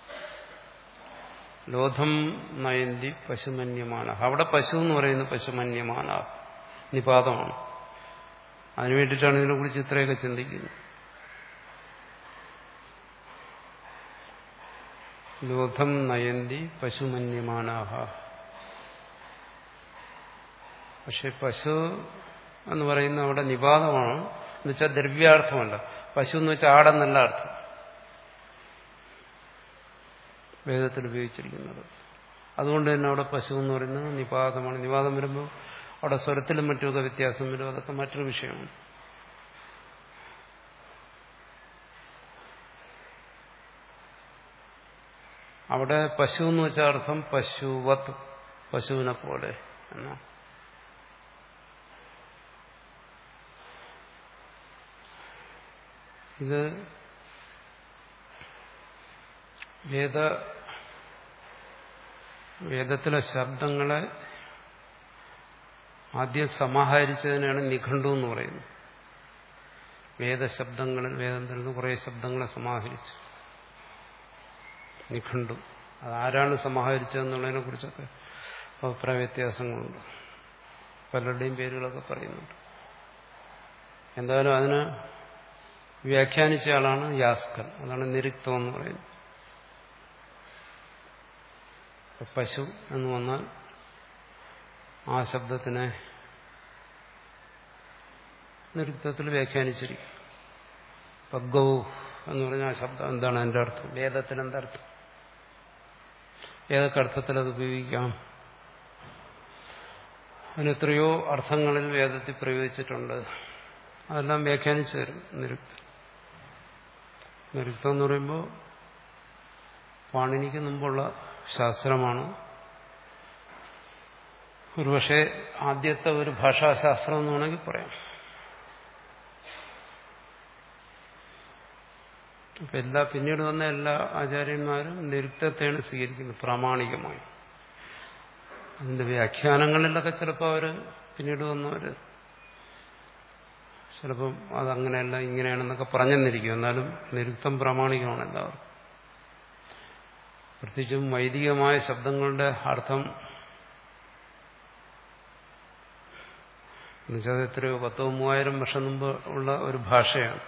ലോധം നയന്തി പശുമന്യമാണ് അവിടെ പശു എന്ന് പറയുന്നത് പശുമന്യമാണ് നിപാതമാണ് അതിനു വേണ്ടിയിട്ടാണ് ഇതിനെക്കുറിച്ച് ഇത്രയൊക്കെ ചിന്തിക്കുന്നത് ലോധം നയന്തി പശുമന്യമാനാഹ പക്ഷെ പശു എന്ന് പറയുന്ന അവിടെ നിപാതമാണ് എന്ന് വെച്ചാൽ ദ്രവ്യാർത്ഥമല്ല പശു എന്ന് വെച്ചാൽ ആടെന്നല്ല അർത്ഥം വേദത്തിൽ ഉപയോഗിച്ചിരിക്കുന്നത് അതുകൊണ്ട് തന്നെ അവിടെ പശു എന്ന് പറയുന്നത് നിപാതമാണ് നിപാതം വരുമ്പോൾ അവിടെ സ്വരത്തിലും മറ്റുമൊക്കെ വ്യത്യാസം വരും അതൊക്കെ മറ്റൊരു വിഷയമാണ് അവിടെ പശു എന്ന് വെച്ച അർത്ഥം പശുവത്ത് പശുവിനെ പോലെ എന്നാ ഇത് വേദ വേദത്തിലെ ശബ്ദങ്ങളെ ആദ്യം സമാഹരിച്ചതിനാണ് നിഘണ്ടു എന്ന് പറയുന്നത് വേദശബ്ദങ്ങളിൽ വേദം തരുന്ന കുറേ ശബ്ദങ്ങളെ സമാഹരിച്ചു നിഘണ്ടു അതാരാണ് സമാഹരിച്ചതെന്നുള്ളതിനെ കുറിച്ചൊക്കെ അഭിപ്രായ വ്യത്യാസങ്ങളുണ്ട് പലരുടെയും പേരുകളൊക്കെ പറയുന്നുണ്ട് എന്തായാലും അതിന് വ്യാഖ്യാനിച്ച ആളാണ് യാസ്കൻ അതാണ് നിരുക്തം എന്ന് പറയുന്നത് പശു എന്ന് വന്നാൽ ആ ശബ്ദത്തിനെ നിരുക്തത്തിൽ വ്യാഖ്യാനിച്ചിരിക്കും പഗ്ഗൗ എന്ന് പറഞ്ഞ ആ ശബ്ദം എന്താണ് അതിന്റെ അർത്ഥം വേദത്തിന് എന്തർത്ഥം ഏതൊക്കെ അർത്ഥത്തിൽ അത് ഉപയോഗിക്കാം അതിന് എത്രയോ അർത്ഥങ്ങളിൽ വേദത്തിൽ പ്രയോഗിച്ചിട്ടുണ്ട് അതെല്ലാം വ്യാഖ്യാനിച്ചു തരും നിരുക്തം നിരുക്തം എന്ന് പറയുമ്പോൾ പാണിനിക്ക് മുമ്പുള്ള ശാസ്ത്രമാണ് ഒരുപക്ഷെ ആദ്യത്തെ ഒരു ഭാഷാശാസ്ത്രം എന്ന് വേണമെങ്കിൽ പറയാം അപ്പൊ എല്ലാ പിന്നീട് വന്ന എല്ലാ ആചാര്യന്മാരും നിരുക്തത്തെയാണ് സ്വീകരിക്കുന്നത് പ്രാമാണികമായി അതിന്റെ വ്യാഖ്യാനങ്ങളിലൊക്കെ ചിലപ്പോൾ അവര് പിന്നീട് വന്നവര് ചിലപ്പം അതങ്ങനെയല്ല ഇങ്ങനെയാണെന്നൊക്കെ പറഞ്ഞെന്നിരിക്കും എന്നാലും നിരുക്തം പ്രാമാണികമാണ് എല്ലാവർക്കും പ്രത്യേകിച്ചും വൈദികമായ ശബ്ദങ്ങളുടെ അർത്ഥം എന്നുവെച്ചാൽ എത്രയോ പത്തോ മൂവായിരം വർഷം മുമ്പ് ഉള്ള ഒരു ഭാഷയാണ്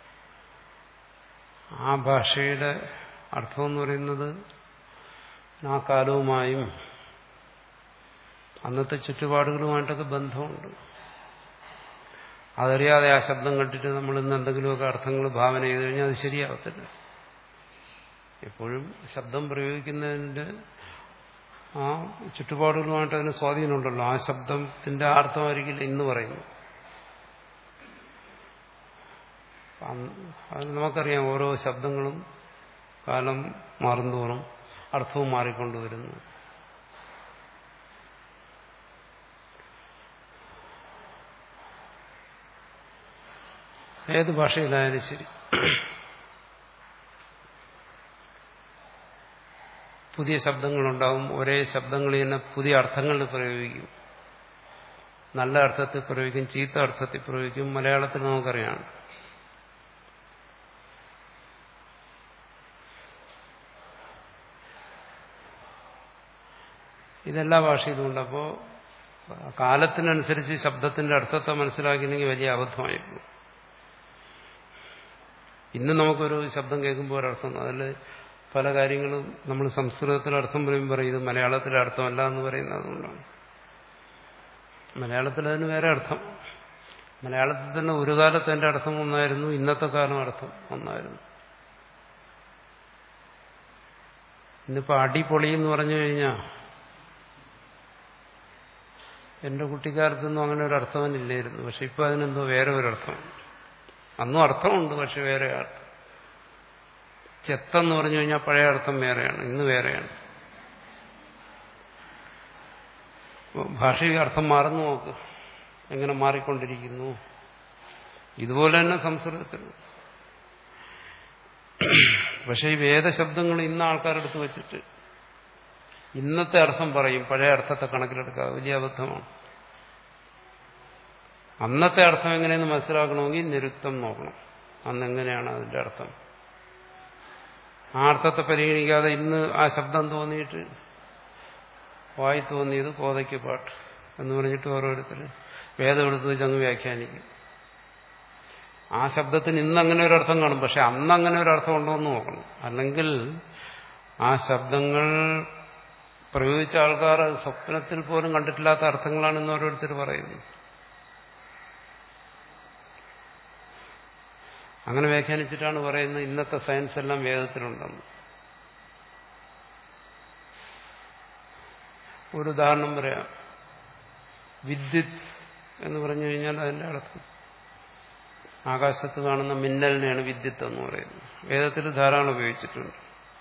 ആ ഭാഷയുടെ അർത്ഥം എന്ന് പറയുന്നത് ആ കാലവുമായും അന്നത്തെ ചുറ്റുപാടുകളുമായിട്ടൊക്കെ ബന്ധമുണ്ട് അതറിയാതെ ആ ശബ്ദം കണ്ടിട്ട് നമ്മൾ ഇന്ന് എന്തെങ്കിലുമൊക്കെ അർത്ഥങ്ങൾ ഭാവന ചെയ്ത് കഴിഞ്ഞാൽ അത് ശരിയാവത്തില്ല എപ്പോഴും ശബ്ദം പ്രയോഗിക്കുന്നതിൻ്റെ ആ ചുറ്റുപാടുകളുമായിട്ട് അതിന് സ്വാധീനമുണ്ടല്ലോ ആ ശബ്ദത്തിന്റെ അർത്ഥമായിരിക്കില്ല ഇന്ന് പറയുന്നു അത് നമുക്കറിയാം ഓരോ ശബ്ദങ്ങളും കാലം മാറുന്തോറും അർത്ഥവും മാറിക്കൊണ്ടുവരുന്നു ഏത് ഭാഷയിലായാലും ശരി പുതിയ ശബ്ദങ്ങളുണ്ടാവും ഒരേ ശബ്ദങ്ങളിൽ തന്നെ പുതിയ അർത്ഥങ്ങളിൽ പ്രയോഗിക്കും നല്ല അർത്ഥത്തിൽ പ്രയോഗിക്കും ചീത്ത അർത്ഥത്തിൽ പ്രയോഗിക്കും മലയാളത്തിൽ നമുക്കറിയാം ഇതെല്ലാ ഭാഷയിലുമുണ്ട് അപ്പോൾ കാലത്തിനനുസരിച്ച് ശബ്ദത്തിന്റെ അർത്ഥത്തെ മനസ്സിലാക്കിയില്ലെങ്കിൽ വലിയ അബദ്ധമായി പോകും ഇന്ന് നമുക്കൊരു ശബ്ദം കേൾക്കുമ്പോൾ ഒരർത്ഥം അതിൽ പല കാര്യങ്ങളും നമ്മൾ സംസ്കൃതത്തിൽ അർത്ഥം പറയുമ്പോൾ പറയും ഇത് മലയാളത്തിലെ അർത്ഥമല്ല എന്ന് പറയുന്നത് അതുകൊണ്ടാണ് മലയാളത്തിൽ അതിന് വേറെ അർത്ഥം മലയാളത്തിൽ തന്നെ ഒരു കാലത്ത് എൻ്റെ അർത്ഥം ഒന്നായിരുന്നു ഇന്നത്തെ കാലം അർത്ഥം ഒന്നായിരുന്നു ഇന്നിപ്പോൾ അടിപൊളി എന്ന് പറഞ്ഞു കഴിഞ്ഞാൽ എന്റെ കുട്ടിക്കാലത്തൊന്നും അങ്ങനെ ഒരു അർത്ഥവനില്ലായിരുന്നു പക്ഷെ ഇപ്പൊ അതിനെന്തോ വേറെ ഒരു അർത്ഥം അന്നും അർത്ഥമുണ്ട് പക്ഷെ വേറെ അർത്ഥം ചെത്തെന്ന് പറഞ്ഞു കഴിഞ്ഞാൽ പഴയ അർത്ഥം വേറെയാണ് ഇന്ന് വേറെയാണ് ഭാഷയുടെ അർത്ഥം മാറുന്നു നോക്ക് എങ്ങനെ മാറിക്കൊണ്ടിരിക്കുന്നു ഇതുപോലെ തന്നെ സംസ്കൃതത്തിൽ പക്ഷെ ഈ വേദശബ്ദങ്ങൾ ഇന്ന് ആൾക്കാരെടുത്ത് വെച്ചിട്ട് ഇന്നത്തെ അർത്ഥം പറയും പഴയ അർത്ഥത്തെ കണക്കിലെടുക്കുക വലിയ അബദ്ധമാണ് അന്നത്തെ അർത്ഥം എങ്ങനെയെന്ന് മനസ്സിലാക്കണമെങ്കിൽ നിരുക്തം നോക്കണം അന്ന് എങ്ങനെയാണ് അതിന്റെ അർത്ഥം ആ അർത്ഥത്തെ പരിഗണിക്കാതെ ഇന്ന് ആ ശബ്ദം തോന്നിയിട്ട് വായി തോന്നിയത് കോതയ്ക്ക് പാട്ട് എന്ന് പറഞ്ഞിട്ട് ഓരോരുത്തർ വേദം എടുത്ത് വെച്ച് അങ്ങ് വ്യാഖ്യാനിക്കും ആ ശബ്ദത്തിന് ഇന്ന് അങ്ങനെ ഒരു അർത്ഥം കാണും പക്ഷെ അന്ന് അങ്ങനെ ഒരു അർത്ഥം ഉണ്ടോ എന്ന് നോക്കണം അല്ലെങ്കിൽ ആ ശബ്ദങ്ങൾ പ്രയോഗിച്ച ആൾക്കാർ സ്വപ്നത്തിൽ പോലും കണ്ടിട്ടില്ലാത്ത അർത്ഥങ്ങളാണെന്ന് ഓരോരുത്തർ പറയുന്നു അങ്ങനെ വ്യാഖ്യാനിച്ചിട്ടാണ് പറയുന്നത് ഇന്നത്തെ സയൻസ് എല്ലാം വേദത്തിലുണ്ടെന്ന് ഒരു ഉദാഹരണം പറയാം വിദ്യുത് എന്ന് പറഞ്ഞു കഴിഞ്ഞാൽ അതിന്റെ അർത്ഥം ആകാശത്ത് കാണുന്ന മിന്നലിനെയാണ് വിദ്യുത്ത് എന്ന് പറയുന്നത് വേദത്തിൽ ധാരാളം ഉപയോഗിച്ചിട്ടുണ്ട്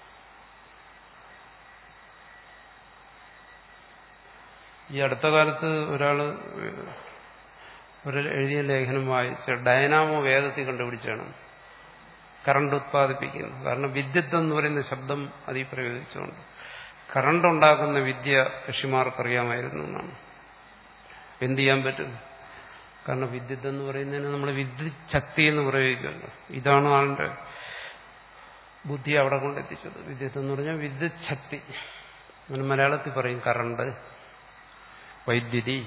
ഈ അടുത്ത കാലത്ത് ഒരാള് ഒരു എഴുതിയ ലേഖനം വായിച്ച ഡയനാമോ വേദത്തിൽ കണ്ടുപിടിച്ചാണ് കറണ്ട് ഉത്പാദിപ്പിക്കുന്നത് കാരണം വിദ്യുത്ത് എന്ന് പറയുന്ന ശബ്ദം അതിൽ പ്രയോഗിച്ചുകൊണ്ട് കറണ്ട് ഉണ്ടാക്കുന്ന വിദ്യ ഋഷിമാർക്കറിയാമായിരുന്നു എന്നാണ് എന്ത് ചെയ്യാൻ പറ്റും കാരണം വിദ്യുത്ത് എന്ന് പറയുന്നതിന് നമ്മൾ വിദ്യുത് ശക്തി എന്ന് പ്രയോഗിക്കുമല്ലോ ഇതാണ് ആളുടെ ബുദ്ധി അവിടെ കൊണ്ടെത്തിച്ചത് വിദ്യുത്ത് എന്ന് പറഞ്ഞാൽ വിദ്യുത് ശക്തി അങ്ങനെ മലയാളത്തിൽ പറയും കറണ്ട് വൈദ്യുതി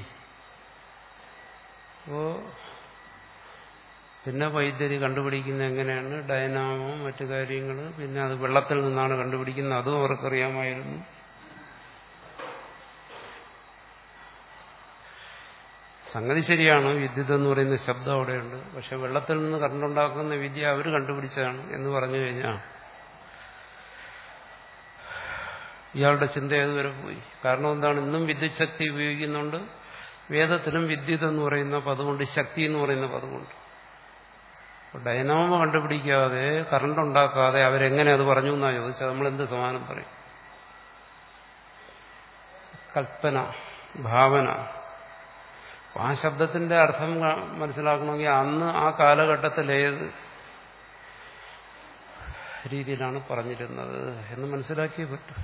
അപ്പോ പിന്നെ വൈദ്യുതി കണ്ടുപിടിക്കുന്നത് എങ്ങനെയാണ് ഡയനാമോ മറ്റു കാര്യങ്ങൾ പിന്നെ അത് വെള്ളത്തിൽ നിന്നാണ് കണ്ടുപിടിക്കുന്നത് അതും അവർക്കറിയാമായിരുന്നു സംഗതി ശരിയാണ് വിദ്യുത് എന്ന് പറയുന്ന ശബ്ദം അവിടെയുണ്ട് പക്ഷെ വെള്ളത്തിൽ നിന്ന് കറണ്ടുണ്ടാക്കുന്ന വിദ്യ അവർ കണ്ടുപിടിച്ചതാണ് എന്ന് പറഞ്ഞു കഴിഞ്ഞാൽ ഇയാളുടെ ചിന്ത ഏതുവരെ പോയി കാരണം എന്താണ് ഇന്നും വിദ്യുത് ശക്തി ഉപയോഗിക്കുന്നുണ്ട് വേദത്തിലും വിദ്യുത് എന്ന് പറയുന്ന പദമുണ്ട് ശക്തി എന്ന് പറയുന്ന പദമുണ്ട് ഡൈനാമോ കണ്ടുപിടിക്കാതെ കറണ്ട് ഉണ്ടാക്കാതെ അവരെങ്ങനെ അത് പറഞ്ഞു എന്നാ ചോദിച്ചാൽ നമ്മൾ എന്ത് സമാനം പറയും കൽപ്പന ഭാവന ആ ശബ്ദത്തിന്റെ അർത്ഥം മനസ്സിലാക്കണമെങ്കിൽ അന്ന് ആ കാലഘട്ടത്തിൽ ഏത് രീതിയിലാണ് പറഞ്ഞിരുന്നത് എന്ന് മനസ്സിലാക്കിയേ പറ്റും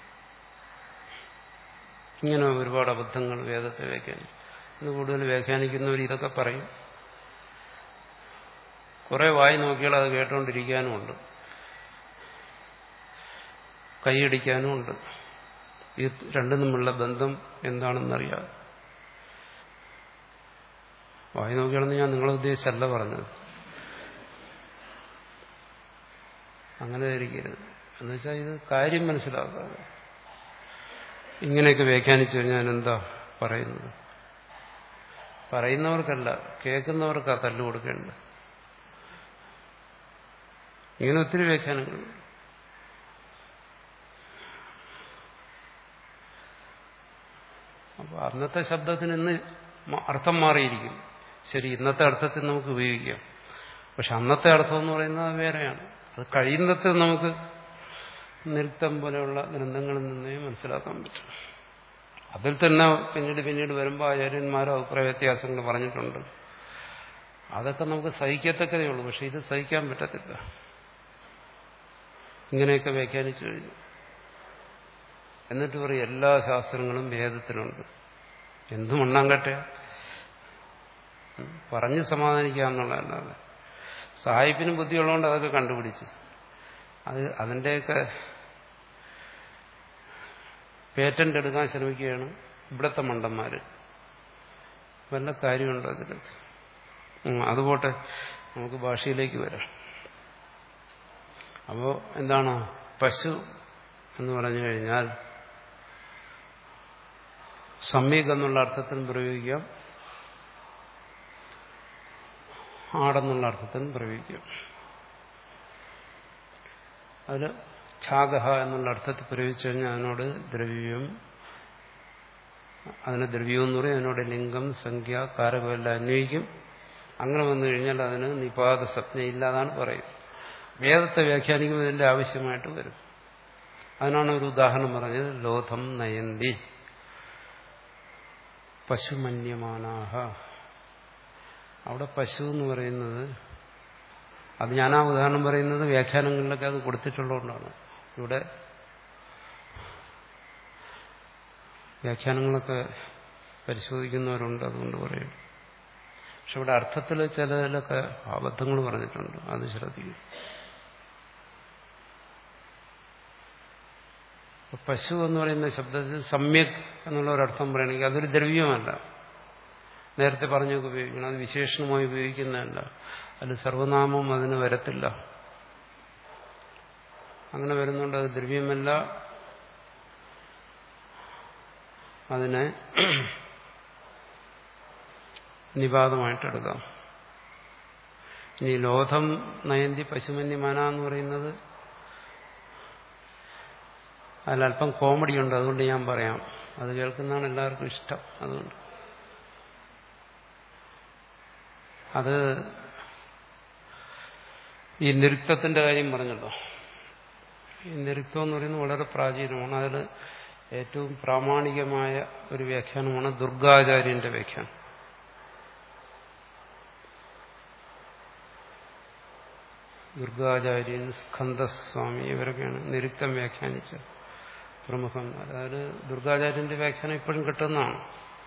ഇങ്ങനെ ഒരുപാട് അബദ്ധങ്ങൾ വേദത്തെ വ്യാഖ്യാനിക്കും ഇന്ന് കൂടുതൽ വ്യാഖ്യാനിക്കുന്നവർ ഇതൊക്കെ പറയും കുറെ വായി നോക്കിയാൽ അത് കേട്ടുകൊണ്ടിരിക്കാനുമുണ്ട് കൈയടിക്കാനുമുണ്ട് ഈ രണ്ടും തമ്മിലുള്ള ബന്ധം എന്താണെന്നറിയാം വായി നോക്കിയാണെന്ന് ഞാൻ നിങ്ങളെ ഉദ്ദേശിച്ചല്ല പറഞ്ഞത് അങ്ങനെ ധരിക്കരുത് എന്നുവെച്ചാൽ ഇത് കാര്യം മനസ്സിലാക്കാതെ ഇങ്ങനെയൊക്കെ വ്യാഖ്യാനിച്ചു കഴിഞ്ഞാൽ എന്താ പറയുന്നത് പറയുന്നവർക്കല്ല കേൾക്കുന്നവർക്കാ തല്ലു കൊടുക്കേണ്ടത് ഇങ്ങനെ ഒത്തിരി വ്യാഖ്യാനങ്ങൾ അപ്പൊ അന്നത്തെ ശബ്ദത്തിന് ഇന്ന് അർത്ഥം മാറിയിരിക്കും ശരി ഇന്നത്തെ അർത്ഥത്തിൽ നമുക്ക് ഉപയോഗിക്കാം പക്ഷെ അന്നത്തെ അർത്ഥം എന്ന് പറയുന്നത് വേറെയാണ് അത് കഴിയുന്നത്ര നമുക്ക് നിരുത്തം പോലെയുള്ള ഗ്രന്ഥങ്ങളിൽ നിന്നേ മനസ്സിലാക്കാൻ പറ്റും അതിൽ തന്നെ പിന്നീട് പിന്നീട് വരുമ്പോൾ ആചാര്യന്മാരോ അഭിപ്രായ വ്യത്യാസങ്ങൾ പറഞ്ഞിട്ടുണ്ട് അതൊക്കെ നമുക്ക് സഹിക്കത്തക്കതേ ഉള്ളൂ പക്ഷെ ഇത് സഹിക്കാൻ പറ്റത്തില്ല ഇങ്ങനെയൊക്കെ വ്യാഖ്യാനിച്ചു കഴിഞ്ഞു എന്നിട്ട് പറയും എല്ലാ ശാസ്ത്രങ്ങളും വേദത്തിലുണ്ട് എന്തും മണ്ണാങ്കട്ടെ പറഞ്ഞ് സമാധാനിക്കാന്നുള്ളതല്ലാതെ സാഹിബിന് ബുദ്ധിയുള്ളതുകൊണ്ട് അതൊക്കെ കണ്ടുപിടിച്ച് അത് അതിൻ്റെയൊക്കെ പേറ്റന്റ് എടുക്കാൻ ശ്രമിക്കുകയാണ് ഇവിടുത്തെ മണ്ടന്മാര് വല്ല കാര്യമുണ്ടോ അതിനകത്ത് അതുപോട്ടെ നമുക്ക് ഭാഷയിലേക്ക് വരാം അപ്പോൾ എന്താണ് പശു എന്ന് പറഞ്ഞു കഴിഞ്ഞാൽ സമ്യക് എന്നുള്ള അർത്ഥത്തിൽ പ്രയോഗിക്കാം ആടെന്നുള്ള അർത്ഥത്തിൽ പ്രയോഗിക്കാം അതിൽ ഛാഗഹ എന്നുള്ള അർത്ഥത്തിൽ പ്രയോഗിച്ചു കഴിഞ്ഞാൽ അതിനോട് ദ്രവ്യം അതിന് ദ്രവ്യം എന്ന് പറയും അതിനോട് ലിംഗം സംഖ്യ കാരകമെല്ലാം അന്വയിക്കും അങ്ങനെ വന്നു കഴിഞ്ഞാൽ അതിന് നിപാത സ്വപ്നയില്ലാതാണ് പറയും വേദത്തെ വ്യാഖ്യാനിക്കുമ്പോൾ ഇതിന്റെ ആവശ്യമായിട്ട് വരും അതിനാണ് ഒരു ഉദാഹരണം പറഞ്ഞത് ലോധം നയന്തി പശുമന്യമാനാഹ അവിടെ പശു എന്ന് പറയുന്നത് അത് ഞാൻ ആ ഉദാഹരണം പറയുന്നത് വ്യാഖ്യാനങ്ങളിലൊക്കെ അത് കൊടുത്തിട്ടുള്ളതുകൊണ്ടാണ് ഇവിടെ വ്യാഖ്യാനങ്ങളൊക്കെ പരിശോധിക്കുന്നവരുണ്ട് അതുകൊണ്ട് പറയും പക്ഷെ ഇവിടെ അർത്ഥത്തിൽ ചിലതിലൊക്കെ അബദ്ധങ്ങൾ പറഞ്ഞിട്ടുണ്ട് അത് ശ്രദ്ധിക്കും പശു എന്ന് പറയുന്ന ശബ്ദത്തിൽ സമ്യക് എന്നുള്ള ഒരർത്ഥം പറയണമെങ്കിൽ അതൊരു ദ്രവ്യമല്ല നേരത്തെ പറഞ്ഞൊക്കെ ഉപയോഗിക്കണം അത് വിശേഷണമായി ഉപയോഗിക്കുന്നതല്ല അതിൽ സർവനാമം അതിന് വരത്തില്ല അങ്ങനെ വരുന്നുണ്ട് അത് ദ്രവ്യമല്ല അതിനെ നിപാതമായിട്ടെടുക്കാം ഇനി ലോധം നയന്തി പശുമന്യമാന എന്ന് പറയുന്നത് അതിലല്പം കോമഡി ഉണ്ട് അതുകൊണ്ട് ഞാൻ പറയാം അത് കേൾക്കുന്നതാണ് എല്ലാവർക്കും ഇഷ്ടം അതുകൊണ്ട് അത് ഈ നിരുക്തത്തിന്റെ കാര്യം പറഞ്ഞല്ലോ ഈ നിരുക്തം എന്ന് പറയുന്നത് വളരെ പ്രാചീനമാണ് അതിൽ ഏറ്റവും പ്രാമാണികമായ ഒരു വ്യാഖ്യാനമാണ് ദുർഗാചാര്യന്റെ വ്യാഖ്യാനം ദുർഗാചാര്യൻ സ്കന്ദസ്വാമി ഇവരൊക്കെയാണ് നിരുക്തം വ്യാഖ്യാനിച്ച പ്രമുഖന്മാർ അതായത് ദുർഗാചാര്യന്റെ വ്യാഖ്യാനം ഇപ്പോഴും കിട്ടുന്നതാണ്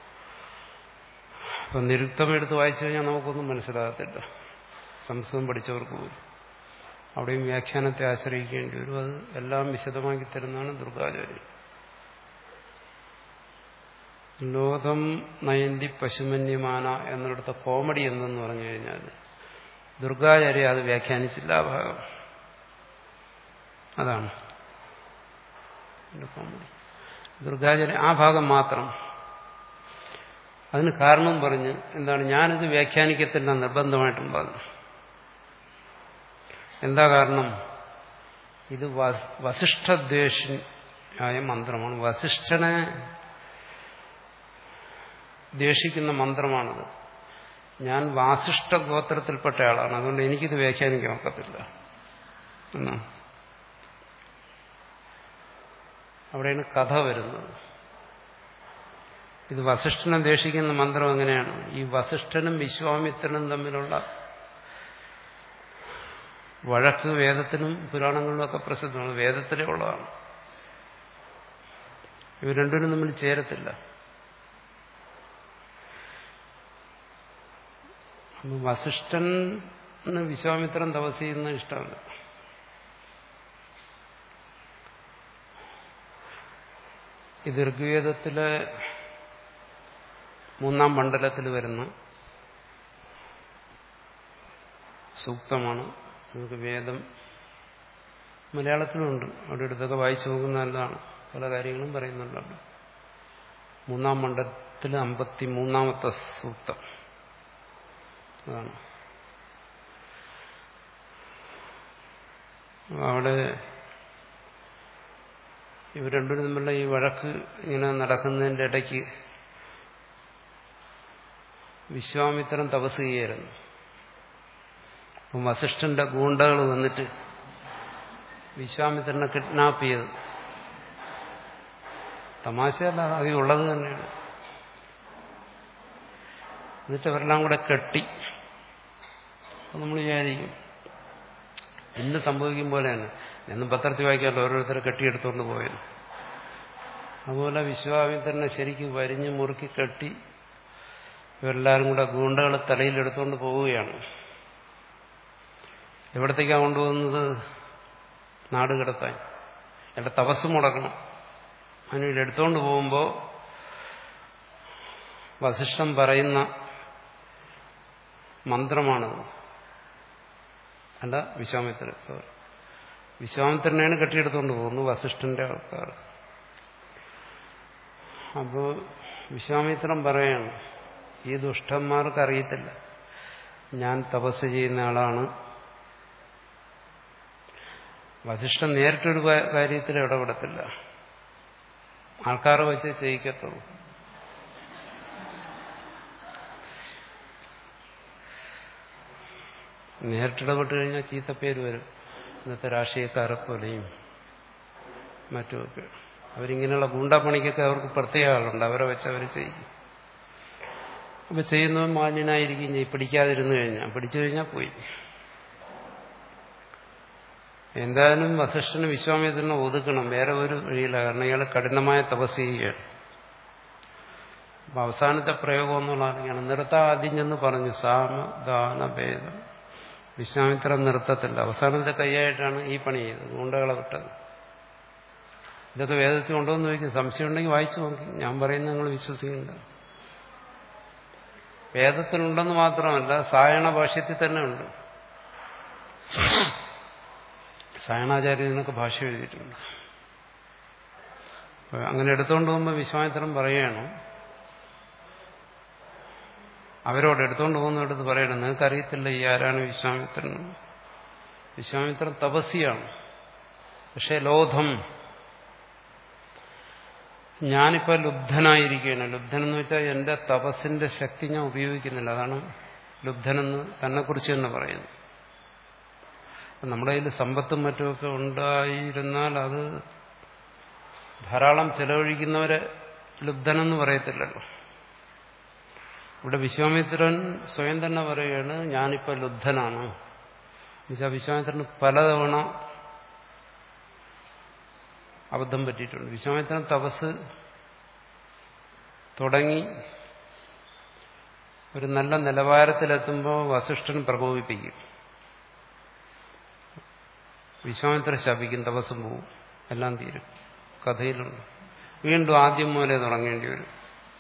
അപ്പം നിരുക്തം എടുത്ത് വായിച്ചു കഴിഞ്ഞാൽ നമുക്കൊന്നും മനസ്സിലാകത്തില്ല സംസ്കൃതം പഠിച്ചവർക്ക് പോലും അവിടെയും വ്യാഖ്യാനത്തെ ആശ്രയിക്കേണ്ടി വരും അത് എല്ലാം വിശദമാക്കി തരുന്നതാണ് ദുർഗാചാര്യൻ ലോകം നയന്തി പശുമന്യമാന എന്നിടത്ത കോമഡി എന്തെന്ന് പറഞ്ഞു കഴിഞ്ഞാൽ ദുർഗാചാര്യ അത് വ്യാഖ്യാനിച്ചില്ല ആ ഭാഗം അതാണ് കോമഡി ദുർഗാചാര്യ ആ ഭാഗം മാത്രം അതിന് കാരണം പറഞ്ഞ് എന്താണ് ഞാനിത് വ്യാഖ്യാനിക്കത്തില്ല നിർബന്ധമായിട്ടും പറഞ്ഞു എന്താ കാരണം ഇത് വസിഷ്ഠദ്വേഷിയായ മന്ത്രമാണ് വസിഷ്ഠനെ ദ്വേഷിക്കുന്ന മന്ത്രമാണിത് ഞാൻ വാസിഷ്ഠ ഗോത്രത്തിൽപ്പെട്ട ആളാണ് അതുകൊണ്ട് എനിക്കിത് വ്യാഖ്യാനിക്കാൻ ഒക്കത്തില്ല എന്നാണ് അവിടെയാണ് കഥ വരുന്നത് ഇത് വസിഷ്ഠനെ ദേഷിക്കുന്ന മന്ത്രം എങ്ങനെയാണ് ഈ വസിഷ്ഠനും വിശ്വാമിത്രനും തമ്മിലുള്ള വഴക്ക് വേദത്തിനും പുരാണങ്ങളിലും ഒക്കെ പ്രസിദ്ധമാണ് വേദത്തിലേ ഉള്ളതാണ് ഇവർ രണ്ടുപേരും തമ്മിൽ ചേരത്തില്ല വസിഷ്ഠന് വിശ്വാമിത്രൻ തപസ് ചെയ്യുന്ന ഇഷ്ടമല്ല ഇത് ഋഗ്വേദത്തിലെ മൂന്നാം മണ്ഡലത്തിൽ വരുന്ന സൂക്തമാണ് നമുക്ക് വേദം മലയാളത്തിലുണ്ട് അവിടെ അടുത്തൊക്കെ വായിച്ചു നോക്കുന്ന നല്ലതാണ് പല കാര്യങ്ങളും പറയുന്നുണ്ടല്ലോ മൂന്നാം മണ്ഡലത്തിൽ അമ്പത്തി മൂന്നാമത്തെ സൂക്തം അതാണ് അവിടെ ഇവർ രണ്ടുപേരും തമ്മിലുള്ള ഈ വഴക്ക് ഇങ്ങനെ നടക്കുന്നതിൻ്റെ ഇടയ്ക്ക് വിശ്വാമിത്രൻ തപസ് ചെയ്യായിരുന്നു അപ്പം വസിഷ്ഠന്റെ ഗൂണ്ടകൾ വന്നിട്ട് വിശ്വാമിത്രനെ കിഡ്നാപ്പ് ചെയ്തു തമാശയല്ല അത് ഉള്ളത് തന്നെയാണ് എന്നിട്ട് അവരെല്ലാം കൂടെ കെട്ടി അപ്പം നമ്മൾ വിചാരിക്കും ഇന്ന് സംഭവിക്കും പോലെയാണ് എന്നും പത്രത്തിൽ വായിക്കാമല്ലോ ഓരോരുത്തരെ കെട്ടിയെടുത്തുകൊണ്ട് പോയത് അതുപോലെ വിശ്വാമിത്രനെ ശരിക്കും വരിഞ്ഞ് മുറുക്കി കെട്ടി ഇവരെല്ലാവരും കൂടെ ഗൂണ്ടകളെ തലയിലെടുത്തുകൊണ്ട് പോവുകയാണ് എവിടത്തേക്കാണ് കൊണ്ടുപോകുന്നത് നാട് കിടത്താൻ എന്റെ തപസ് മുടക്കണം അതിനുവേണ്ടി എടുത്തുകൊണ്ട് പോകുമ്പോൾ വസിഷ്ഠം പറയുന്ന മന്ത്രമാണത് അല്ല വിശ്വാമിത്രൻ സോറി വിശ്വാമിത്രനെയാണ് കെട്ടിയെടുത്തുകൊണ്ട് പോകുന്നു വസിഷ്ഠന്റെ ആൾക്കാർ അപ്പോൾ വിശ്വാമിത്രൻ പറയാണ് ഈ ദുഷ്ടന്മാർക്ക് അറിയത്തില്ല ഞാൻ തപസ് ചെയ്യുന്ന ആളാണ് വസിഷ്ഠൻ നേരിട്ടൊരു കാര്യത്തിൽ ഇടപെടത്തില്ല ആൾക്കാരെ വെച്ച് ചെയ്യിക്കത്തുള്ളൂ നേരിട്ടിടപെട്ട് കഴിഞ്ഞാൽ ചീത്തപ്പേര് വരും ഇന്നത്തെ രാഷ്ട്രീയക്കാരെ പോലെയും മറ്റുമൊക്കെ അവരിങ്ങനെയുള്ള ഗൂണ്ടാപ്പണിക്കൊക്കെ അവർക്ക് പ്രത്യേക ആളുണ്ട് അവരെ വെച്ച് അവർ ചെയ്യും അപ്പൊ ചെയ്യുന്നവൻ മാന്യനായിരിക്കും ചെയ്യും പിടിക്കാതിരുന്നു കഴിഞ്ഞാൽ പിടിച്ചു കഴിഞ്ഞാൽ പോയി എന്തായാലും വസിഷ്ഠന് വിശ്വാമിത്രനെ ഒതുക്കണം വേറെ ഒരു വഴിയില്ല കാരണം ഇയാൾ കഠിനമായ തപസ് ചെയ്യുകയാണ് അപ്പൊ അവസാനത്തെ പ്രയോഗം എന്നുള്ളതാണ് നിർത്താൻ ആദ്യം ചെന്ന് പറഞ്ഞു സാമ ദാന ഭേദം വിശ്വാമിത്രം നിർത്തത്തില്ല അവസാനത്തെ കൈയായിട്ടാണ് ഈ പണി ചെയ്തത് ഗുണ്ടകളെ വിട്ടത് ഇതൊക്കെ വേദത്തിൽ ഉണ്ടോ എന്ന് ചോദിക്കും സംശയം ഉണ്ടെങ്കിൽ വായിച്ചു നോക്കി ഞാൻ പറയുന്നത് നിങ്ങൾ വിശ്വസിക്കില്ല വേദത്തിലുണ്ടെന്ന് മാത്രമല്ല സായണ ഭാഷ്യത്തിൽ തന്നെ ഉണ്ട് സായണാചാര്യനൊക്കെ ഭാഷ എഴുതിയിട്ടുണ്ട് അങ്ങനെ എടുത്തുകൊണ്ട് പോകുമ്പോൾ വിശ്വാമിത്രം പറയുകയാണ് അവരോട് എടുത്തുകൊണ്ട് പോകുന്നിടത്ത് പറയണം നിങ്ങൾക്കറിയത്തില്ല ഈ ആരാണ് വിശ്വാമിത്രൻ വിശ്വാമിത്രൻ തപസ്സിയാണ് പക്ഷെ ലോധം ഞാനിപ്പോ ലുബ്ധനായിരിക്കുകയാണ് ലുബ്ധൻ എന്ന് വെച്ചാൽ എന്റെ തപസ്സിന്റെ ശക്തി ഞാൻ ഉപയോഗിക്കുന്നില്ല അതാണ് ലുബ്ധനെന്ന് തന്നെക്കുറിച്ച് തന്നെ പറയുന്നു നമ്മുടെ കയ്യിൽ സമ്പത്തും മറ്റുമൊക്കെ ഉണ്ടായിരുന്നാൽ അത് ധാരാളം ചെലവഴിക്കുന്നവരെ ലുബ്ധനെന്ന് പറയത്തില്ലല്ലോ ഇവിടെ വിശ്വാമിത്രൻ സ്വയം തന്നെ പറയുകയാണ് ഞാനിപ്പോൾ ലുബ്ധനാണ് എന്നുവെച്ചാൽ വിശ്വാമിത്രന് പലതവണ അബദ്ധം പറ്റിയിട്ടുണ്ട് വിശ്വാമിത്രൻ തപസ് തുടങ്ങി ഒരു നല്ല നിലവാരത്തിലെത്തുമ്പോൾ വസിഷ്ഠൻ പ്രകോപിപ്പിക്കും വിശ്വാമിത്ര ശപിക്കും തപസ്സും പോവും എല്ലാം തീരും കഥയിലുണ്ട് വീണ്ടും ആദ്യം മുതലേ തുടങ്ങേണ്ടി വരും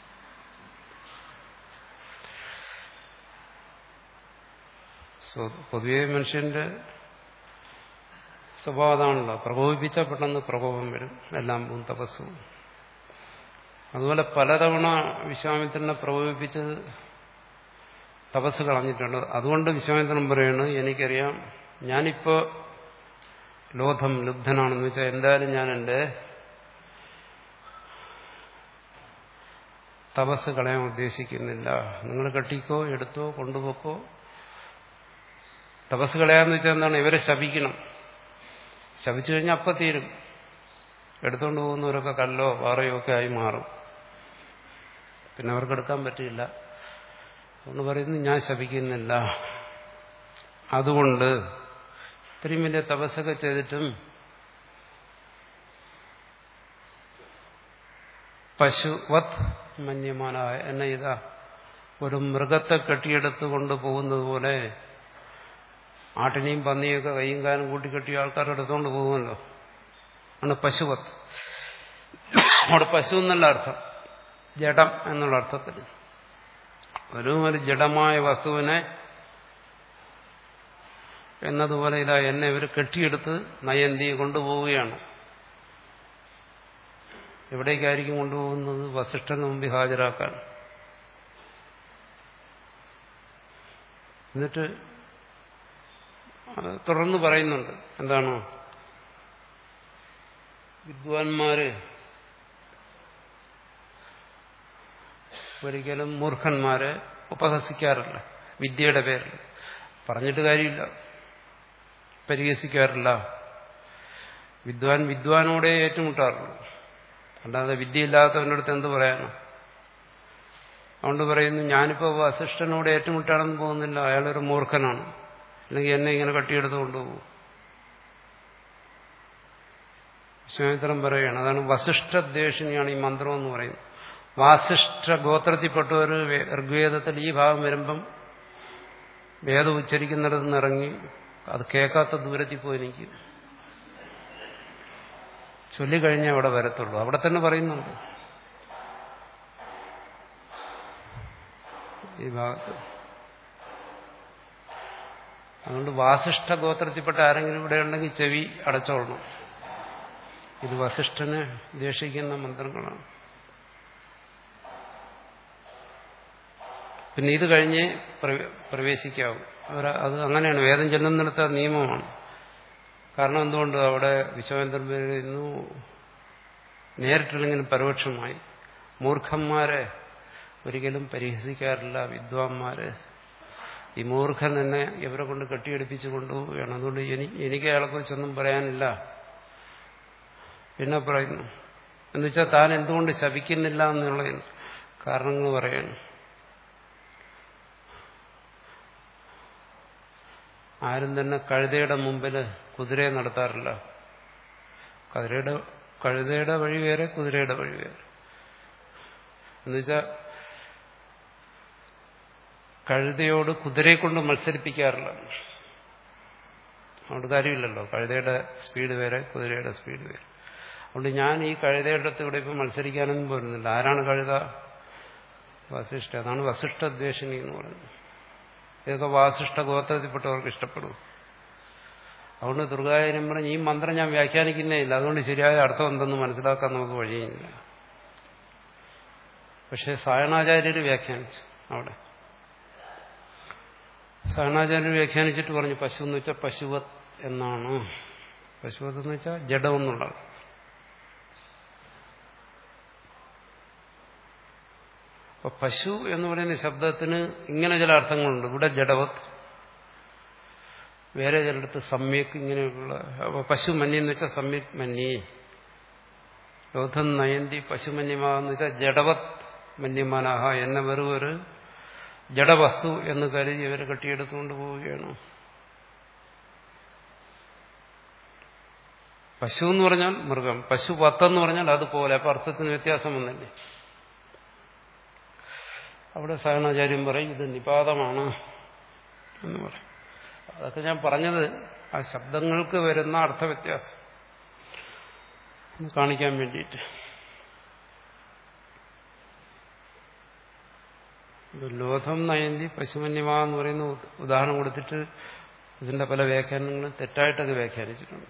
പൊതുവെ മനുഷ്യന്റെ സ്വഭാവം അതാണല്ലോ പ്രകോപിപ്പിച്ചാൽ പെട്ടെന്ന് പ്രകോപം വരും എല്ലാം പോവും തപസ്സും അതുപോലെ പലതവണ വിശ്വാമിത്രനെ പ്രകോപിപ്പിച്ച് തപസ് കളഞ്ഞിട്ടുണ്ട് അതുകൊണ്ട് വിശ്വാമിത്രൻ പറയാണ് എനിക്കറിയാം ഞാനിപ്പോ ലോധം ലുബ്ധനാണെന്ന് വെച്ചാൽ എന്തായാലും ഞാൻ എൻ്റെ തപസ് കളയാൻ ഉദ്ദേശിക്കുന്നില്ല നിങ്ങൾ കെട്ടിക്കോ എടുത്തോ കൊണ്ടുപോക്കോ തപസ് കളയാന്ന് വെച്ചാൽ എന്താണ് ഇവരെ ശപിക്കണം ശപിച്ചു കഴിഞ്ഞാൽ അപ്പം തീരും എടുത്തുകൊണ്ട് പോകുന്നവരൊക്കെ കല്ലോ പാറയോ ഒക്കെ ആയി മാറും പിന്നെ അവർക്ക് എടുക്കാൻ പറ്റില്ല അതുകൊണ്ട് പറയുന്നു ഞാൻ ശപിക്കുന്നില്ല അതുകൊണ്ട് ഇത്രയും വലിയ തപസ്സൊക്കെ ചെയ്തിട്ടും പശുവത് മന്യമാനായ എന്നെ ഇതാ ഒരു മൃഗത്തെ കെട്ടിയെടുത്ത് കൊണ്ടുപോകുന്നത് പോലെ ആട്ടിനെയും പന്നിയൊക്കെ കൈയും കാലും കൂട്ടിക്കെട്ടിയ ആൾക്കാർ എടുത്തുകൊണ്ട് പോകുമല്ലോ ആണ് പശുവത്ത് അവിടെ പശു എന്നല്ല അർത്ഥം ജഡം എന്നുള്ള അർത്ഥത്തിൽ ഒരു ഒരു ജഡമായ വസ്തുവിനെ എന്നതുപോലെ ഇതാ എന്നെ ഇവർ കെട്ടിയെടുത്ത് നയന്തി കൊണ്ടുപോവുകയാണ് എവിടേക്കായിരിക്കും കൊണ്ടുപോകുന്നത് വസിഷ്ഠന് മുമ്പിൽ ഹാജരാക്കാൻ എന്നിട്ട് തുടർന്ന് പറയുന്നുണ്ട് എന്താണ് വിദ്വാൻമാര് ഒരിക്കലും മൂർഖന്മാരെ ഉപഹസിക്കാറില്ല വിദ്യയുടെ പേരിൽ പറഞ്ഞിട്ട് കാര്യമില്ല പരിഹസിക്കാറില്ല വിദ്വാൻ വിദ്വാനോടെ ഏറ്റുമുട്ടാറുള്ളൂ അല്ലാതെ വിദ്യയില്ലാത്തവൻ്റെ അടുത്ത് എന്ത് പറയാനോ അതുകൊണ്ട് പറയുന്നു ഞാനിപ്പോൾ വസിഷ്ഠനോട് ഏറ്റുമുട്ടാണെന്ന് പോകുന്നില്ല അയാളൊരു മൂർഖനാണ് അല്ലെങ്കിൽ എന്നെ ഇങ്ങനെ കട്ടിയെടുത്ത് കൊണ്ടുപോകും വിശ്വാമിത്രം പറയുകയാണ് അതാണ് വസിഷ്ഠദ്വേഷിണിയാണ് ഈ മന്ത്രം എന്ന് പറയുന്നത് വാസിഷ്ഠ ഗോത്രത്തിൽപ്പെട്ട ഒരു ഋഗ്വേദത്തിൽ ഈ ഭാഗം വരുമ്പം വേദം ഉച്ചരിക്കുന്നിടത്ത് നിന്ന് ഇറങ്ങി അത് കേൾക്കാത്ത ദൂരത്തിൽ പോയി എനിക്ക് ചൊല്ലിക്കഴിഞ്ഞാൽ അവിടെ വരത്തുള്ളൂ അവിടെ തന്നെ പറയുന്നുണ്ട് ഈ ഭാഗത്ത് അതുകൊണ്ട് വാസിഷ്ഠ ഗോത്രത്തിൽപ്പെട്ട ആരെങ്കിലും ഇവിടെ ഉണ്ടെങ്കിൽ ചെവി അടച്ചോളണം ഇത് വസിഷ്ഠനെ ദേഷിക്കുന്ന മന്ത്രങ്ങളാണ് പിന്നെ ഇത് കഴിഞ്ഞ് പ്രവേശിക്കാവും അവർ അത് അങ്ങനെയാണ് വേദം ചെല്ലുന്നിടത്ത നിയമമാണ് കാരണം എന്തുകൊണ്ട് അവിടെ വിശ്വവേന്ദ്രൻ പറയുന്നു നേരിട്ടില്ലെങ്കിലും പരോക്ഷമായി മൂർഖന്മാരെ ഒരിക്കലും പരിഹസിക്കാറില്ല വിദ്വാൻമാര് ഈ മൂർഖൻ എന്നെ ഇവരെ കൊണ്ട് കെട്ടിയടിപ്പിച്ച് കൊണ്ടുപോവുകയാണ് അതുകൊണ്ട് എനിക്ക് അയാളെക്കുറിച്ചൊന്നും പറയാനില്ല പിന്നെ പറയുന്നു എന്നുവെച്ചാൽ താൻ എന്തുകൊണ്ട് ശപിക്കുന്നില്ല എന്നുള്ള കാരണങ്ങൾ പറയാണ് ആരും തന്നെ കഴുതയുടെ മുമ്പിൽ കുതിരയെ നടത്താറില്ല കതിരയുടെ കഴുതയുടെ വഴി വേറെ കുതിരയുടെ വഴി വേറെ എന്നുവെച്ചാൽ കഴുതയോട് കുതിരയെ കൊണ്ട് മത്സരിപ്പിക്കാറില്ല അതുകൊണ്ട് കാര്യമില്ലല്ലോ കഴുതയുടെ സ്പീഡ് വേറെ കുതിരയുടെ സ്പീഡ് വേറെ അതുകൊണ്ട് ഞാൻ ഈ കഴുതയുടെ അടുത്ത് ഇവിടെ ഇപ്പം മത്സരിക്കാനൊന്നും പോരുന്നില്ല ആരാണ് കഴുത വസിഷ്ഠ അതാണ് വസിഷ്ഠദ്വേഷിണി എന്ന് പറയുന്നത് ഇതൊക്കെ വാസിഷ്ഠ ഗോത്രത്തിൽപ്പെട്ടവർക്ക് ഇഷ്ടപ്പെടും അതുകൊണ്ട് ദുർഗാചാര്യം പറഞ്ഞ് ഈ മന്ത്രം ഞാൻ വ്യാഖ്യാനിക്കുന്നേ ഇല്ല അതുകൊണ്ട് ശരിയായ അർത്ഥം എന്തെന്ന് മനസ്സിലാക്കാൻ നമുക്ക് വഴിയില്ല പക്ഷെ സായണാചാര്യർ വ്യാഖ്യാനിച്ചു അവിടെ സായണാചാര്യർ വ്യാഖ്യാനിച്ചിട്ട് പറഞ്ഞു പശു എന്ന് വെച്ചാൽ പശുവത് എന്നാണ് പശുവത് എന്ന് വെച്ചാൽ ജഡം എന്നുള്ളത് അപ്പൊ പശു എന്ന് പറയുന്ന ശബ്ദത്തിന് ഇങ്ങനെ ചില അർത്ഥങ്ങളുണ്ട് ഇവിടെ ജഡവത് വേറെ ചിലടത്ത് സമ്യക് ഇങ്ങനെയുള്ള അപ്പൊ പശു മന്യ എന്ന് വെച്ചാൽ സമ്യക് മന്യേ യോധം നയന്തി പശുമന്യമാന്ന് വെച്ചാൽ ജഡവത് മന്യമാനാഹ എന്നെ വെറും ഒരു ജഡവസ്തു എന്ന് കരുതി ഇവർ കെട്ടിയെടുത്തുകൊണ്ട് പോവുകയാണ് പശു എന്ന് പറഞ്ഞാൽ മൃഗം പശു പത്തെന്ന് പറഞ്ഞാൽ അതുപോലെ അപ്പൊ അർത്ഥത്തിന് വ്യത്യാസം വന്നില്ലേ അവിടെ സഹനാചാര്യം പറയും ഇത് നിപാതമാണ് എന്ന് പറയും അതൊക്കെ ഞാൻ പറഞ്ഞത് ആ ശബ്ദങ്ങൾക്ക് വരുന്ന അർത്ഥവ്യത്യാസം കാണിക്കാൻ വേണ്ടിയിട്ട് ലോധം നയന്തി പശുമന്യമാ എന്ന് പറയുന്ന ഉദാഹരണം കൊടുത്തിട്ട് ഇതിന്റെ പല വ്യാഖ്യാനങ്ങളും തെറ്റായിട്ടൊക്കെ വ്യാഖ്യാനിച്ചിട്ടുണ്ട്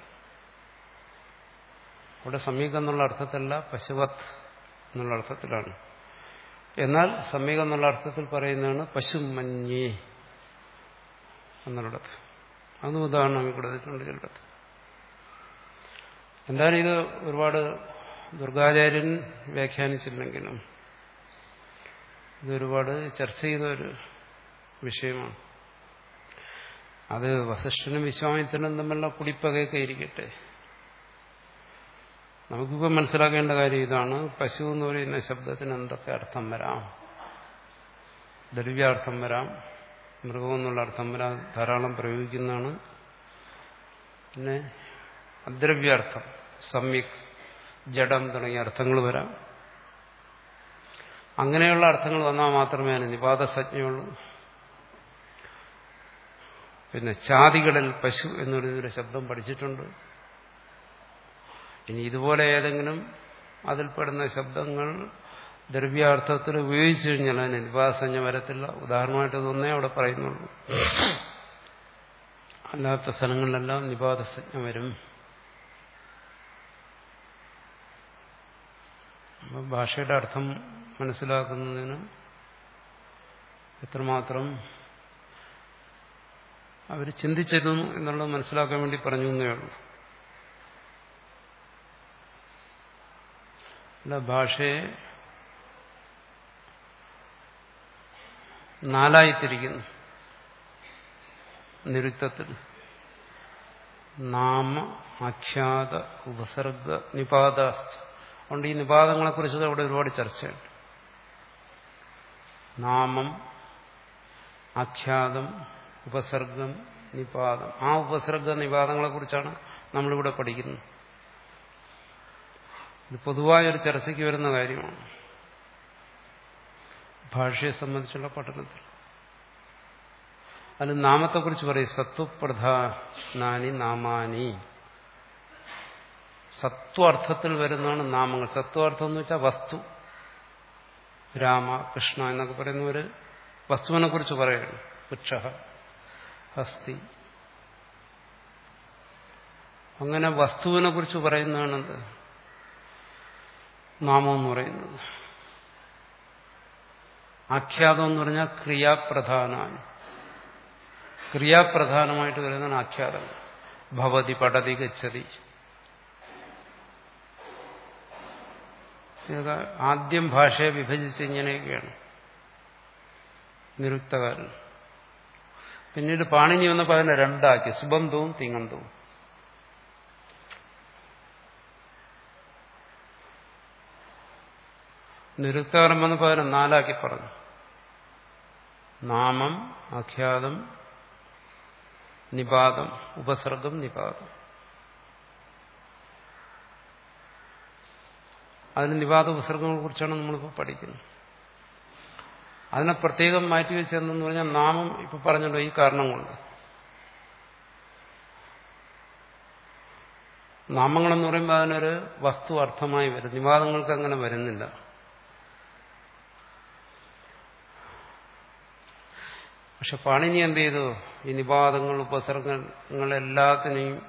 അവിടെ സമീകം എന്നുള്ള അർത്ഥത്തല്ല പശുവത് എന്നുള്ള അർത്ഥത്തിലാണ് എന്നാൽ സമീകം എന്നുള്ള അർത്ഥത്തിൽ പറയുന്നതാണ് പശുമഞ്ഞി എന്നുള്ളത് അതും ഉദാഹരണം കൊടുത്തിട്ടുണ്ട് ചിലടത്ത് എന്തായാലും ഇത് ഒരുപാട് ദുർഗാചാര്യൻ വ്യാഖ്യാനിച്ചില്ലെങ്കിലും ഇതൊരുപാട് ചർച്ച ചെയ്ത ഒരു വിഷയമാണ് അത് വസിഷ്ഠനും വിശ്വാമിത്രനും തമ്മിലുള്ള കുടിപ്പകയൊക്കെ ഇരിക്കട്ടെ നമുക്കിപ്പോൾ മനസ്സിലാക്കേണ്ട കാര്യം ഇതാണ് പശു എന്ന് പറയുന്ന ശബ്ദത്തിന് എന്തൊക്കെ അർത്ഥം വരാം ദ്രവ്യാർത്ഥം വരാം മൃഗം എന്നുള്ള അർത്ഥം വരാം ധാരാളം പ്രയോഗിക്കുന്നതാണ് പിന്നെ അദ്രവ്യാർത്ഥം സമ്യക് ജഡം തുടങ്ങിയ അർത്ഥങ്ങൾ വരാം അങ്ങനെയുള്ള അർത്ഥങ്ങൾ വന്നാൽ മാത്രമേ അതിന് നിപാതസജ്ഞയുള്ളൂ പിന്നെ ചാതികളിൽ പശു എന്ന് പറയുന്നൊരു ശബ്ദം പഠിച്ചിട്ടുണ്ട് ഇനി ഇതുപോലെ ഏതെങ്കിലും അതിൽപ്പെടുന്ന ശബ്ദങ്ങൾ ദ്രവ്യാർത്ഥത്തിൽ ഉപയോഗിച്ചു കഴിഞ്ഞാൽ അതിന് നിപാതസഞ്ജ വരത്തില്ല ഉദാഹരണമായിട്ട് ഇതൊന്നേ അവിടെ പറയുന്നുള്ളൂ അല്ലാത്ത സ്ഥലങ്ങളിലെല്ലാം നിപാതസഞ്ജ വരും അപ്പം ഭാഷയുടെ അർത്ഥം മനസ്സിലാക്കുന്നതിന് എത്രമാത്രം അവർ ചിന്തിച്ചിരുന്നു എന്നുള്ളത് മനസ്സിലാക്കാൻ വേണ്ടി പറഞ്ഞു എന്നേ ഉള്ളൂ അല്ല ഭാഷയെ നാലായിത്തിരിക്കുന്നു നിരുത്തത്തിൽ നാമ ആഖ്യാത ഉപസർഗ നിപാതാസ്ഥ അതുകൊണ്ട് ഈ നിപാതങ്ങളെക്കുറിച്ച് അവിടെ ഒരുപാട് ചർച്ചയുണ്ട് നാമം ആഖ്യാതം ഉപസർഗം നിപാതം ആ ഉപസർഗ നിപാതങ്ങളെ കുറിച്ചാണ് നമ്മളിവിടെ പഠിക്കുന്നത് ഇത് പൊതുവായൊരു ചർച്ചയ്ക്ക് വരുന്ന കാര്യമാണ് ഭാഷയെ സംബന്ധിച്ചുള്ള പഠനത്തിൽ അതിൽ നാമത്തെക്കുറിച്ച് പറയും സത്വപ്രധാനാനി നാമാനി സത്വാർത്ഥത്തിൽ വരുന്നതാണ് നാമങ്ങൾ സത്വാർത്ഥം എന്ന് വെച്ചാൽ വസ്തു രാമ കൃഷ്ണ എന്നൊക്കെ പറയുന്ന ഒരു വസ്തുവിനെ കുറിച്ച് പറയുകയാണ് വൃക്ഷ ഹസ്തി അങ്ങനെ വസ്തുവിനെ കുറിച്ച് പറയുന്നതാണെന്ത് നാമം എന്ന് പറയുന്നത് ആഖ്യാതം എന്ന് പറഞ്ഞാൽ ക്രിയാപ്രധാനാണ് ക്രിയാപ്രധാനമായിട്ട് വരുന്നതാണ് ആഖ്യാതം ഭവതി പടതി ഗച്ഛതി ഇതൊക്കെ ആദ്യം ഭാഷയെ വിഭജിച്ച് ഇങ്ങനെയൊക്കെയാണ് നിരുക്തകാരൻ പിന്നീട് പാണിനി വന്നപ്പോൾ അതിനെ രണ്ടാക്കി സുബന്ധവും തിങ്ങന്തവും നിരുക്തകാരൻ വന്നപ്പോൾ അതിനെ നാലാക്കി പറഞ്ഞു നാമം ആഖ്യാതം നിപാതം ഉപസർഗം നിപാതം അതിന് നിവാദ ഉപസർഗങ്ങളെ കുറിച്ചാണ് നമ്മളിപ്പോൾ പഠിക്കുന്നത് അതിനെ പ്രത്യേകം മാറ്റിവെച്ചതെന്ന് പറഞ്ഞാൽ നാമം ഇപ്പൊ പറഞ്ഞല്ലോ ഈ കാരണം കൊണ്ട് നാമങ്ങളെന്ന് പറയുമ്പോൾ അതിനൊരു വസ്തു അർത്ഥമായി വരും നിവാദങ്ങൾക്ക് അങ്ങനെ വരുന്നില്ല പക്ഷെ പാണിനി എന്ത് ചെയ്തു ഈ നിവാദങ്ങൾ ഉപസർഗങ്ങളെല്ലാത്തിനെയും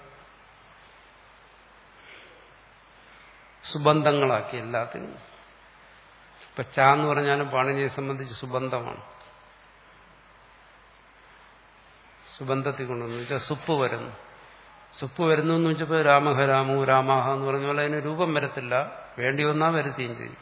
സുബന്ധങ്ങളാക്കി എല്ലാത്തിനും ഇപ്പൊ ച എന്ന് പറഞ്ഞാലും പാണിനിയെ സംബന്ധിച്ച് സുബന്ധമാണ് സുബന്ധത്തിൽ കൊണ്ടുവന്നു വെച്ചാൽ സുപ്പ് വരുന്നു സുപ്പ് വരുന്നു എന്ന് വെച്ചപ്പോൾ രാമഹ രാമു രാമാഹ എന്ന് പറഞ്ഞ പോലെ അതിന് രൂപം വരത്തില്ല വേണ്ടി വന്നാൽ വരുത്തുകയും ചെയ്യും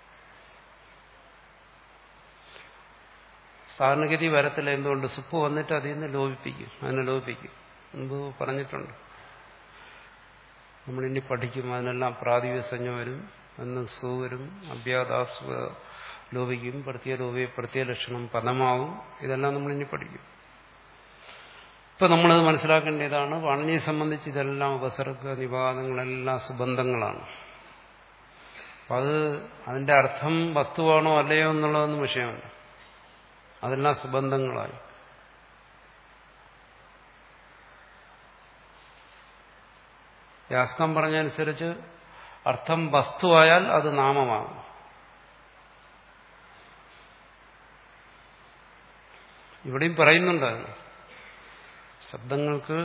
സാധാരണഗതി വരത്തില്ല എന്തുകൊണ്ട് സുപ്പ് വന്നിട്ട് അതിൽ നിന്ന് ലോപിപ്പിക്കും അതിനെ ലോപിപ്പിക്കും മുമ്പ് പറഞ്ഞിട്ടുണ്ട് നമ്മളിനി പഠിക്കും അതിനെല്ലാം പ്രാതിക സംജ്ഞ വരും അന്ന് സു വരും അഭ്യാദാസു ലോപിക്കും പ്രത്യേക ലോപി പ്രത്യേക ലക്ഷണം പദമാവും ഇതെല്ലാം നമ്മളിനി പഠിക്കും ഇപ്പൊ നമ്മളത് മനസ്സിലാക്കേണ്ടതാണ് വാണിനെ സംബന്ധിച്ച് ഇതെല്ലാം ഉപസർഗ നിവാദങ്ങളെല്ലാം സുബന്ധങ്ങളാണ് അപ്പൊ അത് അതിന്റെ അർത്ഥം വസ്തുവാണോ അല്ലയോ എന്നുള്ളതൊന്നും വിഷയമല്ല അതെല്ലാം സുബന്ധങ്ങളായി യാസ്കം പറഞ്ഞനുസരിച്ച് അർത്ഥം വസ്തുവായാൽ അത് നാമമാകും ഇവിടെയും പറയുന്നുണ്ട് ശബ്ദങ്ങൾക്ക്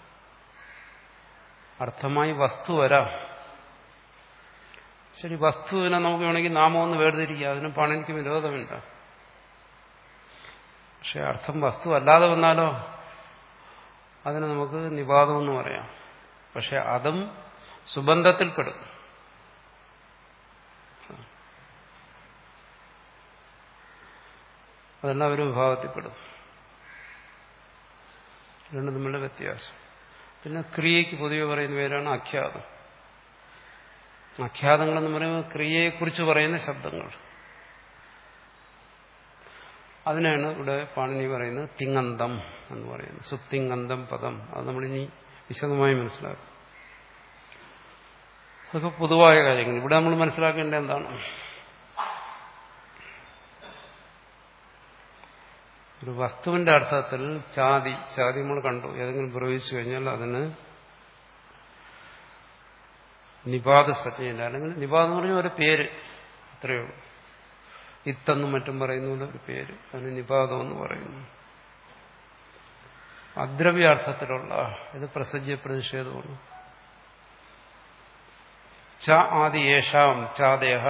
അർത്ഥമായി വസ്തു വരാം ശരി വസ്തുവിനെ നമുക്ക് വേണമെങ്കിൽ നാമമൊന്ന് വേർതിരിക്കുക അതിന് പണിക്ക് വിരോധമില്ല പക്ഷെ അർത്ഥം വസ്തു അല്ലാതെ വന്നാലോ അതിന് നമുക്ക് നിവാദമെന്ന് പറയാം പക്ഷെ അതും സുബന്ധത്തിൽപ്പെടും അതെല്ലാം ഒരു വിഭാഗത്തിൽപ്പെടും രണ്ടും തമ്മിലുള്ള വ്യത്യാസം പിന്നെ ക്രിയയ്ക്ക് പൊതുവെ പറയുന്ന പേരാണ് അഖ്യാതം അഖ്യാതങ്ങളെന്ന് പറയുമ്പോൾ ക്രിയയെക്കുറിച്ച് പറയുന്ന ശബ്ദങ്ങൾ അതിനാണ് ഇവിടെ പാണിനി പറയുന്നത് തിങ്ങന്തം എന്ന് പറയുന്നത് സുത്തിങ്ങന്തം പദം അത് നമ്മളിനി വിശദമായി മനസ്സിലാക്കും അതൊക്കെ പൊതുവായ കാര്യങ്ങൾ ഇവിടെ നമ്മൾ മനസ്സിലാക്കേണ്ടത് എന്താണ് ഒരു വസ്തുവിന്റെ അർത്ഥത്തിൽ ചാതി ചാതി നമ്മൾ കണ്ടു ഏതെങ്കിലും പ്രയോഗിച്ചു കഴിഞ്ഞാൽ അതിന് നിപാത സജ്ഞയില്ല അല്ലെങ്കിൽ നിപാതം എന്ന് പറഞ്ഞാൽ ഒരു പേര് അത്രയേ ഉള്ളൂ ഇത്തെന്നും മറ്റും പറയുന്ന ഒരു പേര് അതിന് നിപാതം എന്ന് പറയുന്നു അദ്രവ്യാർത്ഥത്തിലുള്ള ഇത് പ്രസജ്യ പ്രതിഷേധമാണ് ച ആദി യേഷാം ചാദേഹ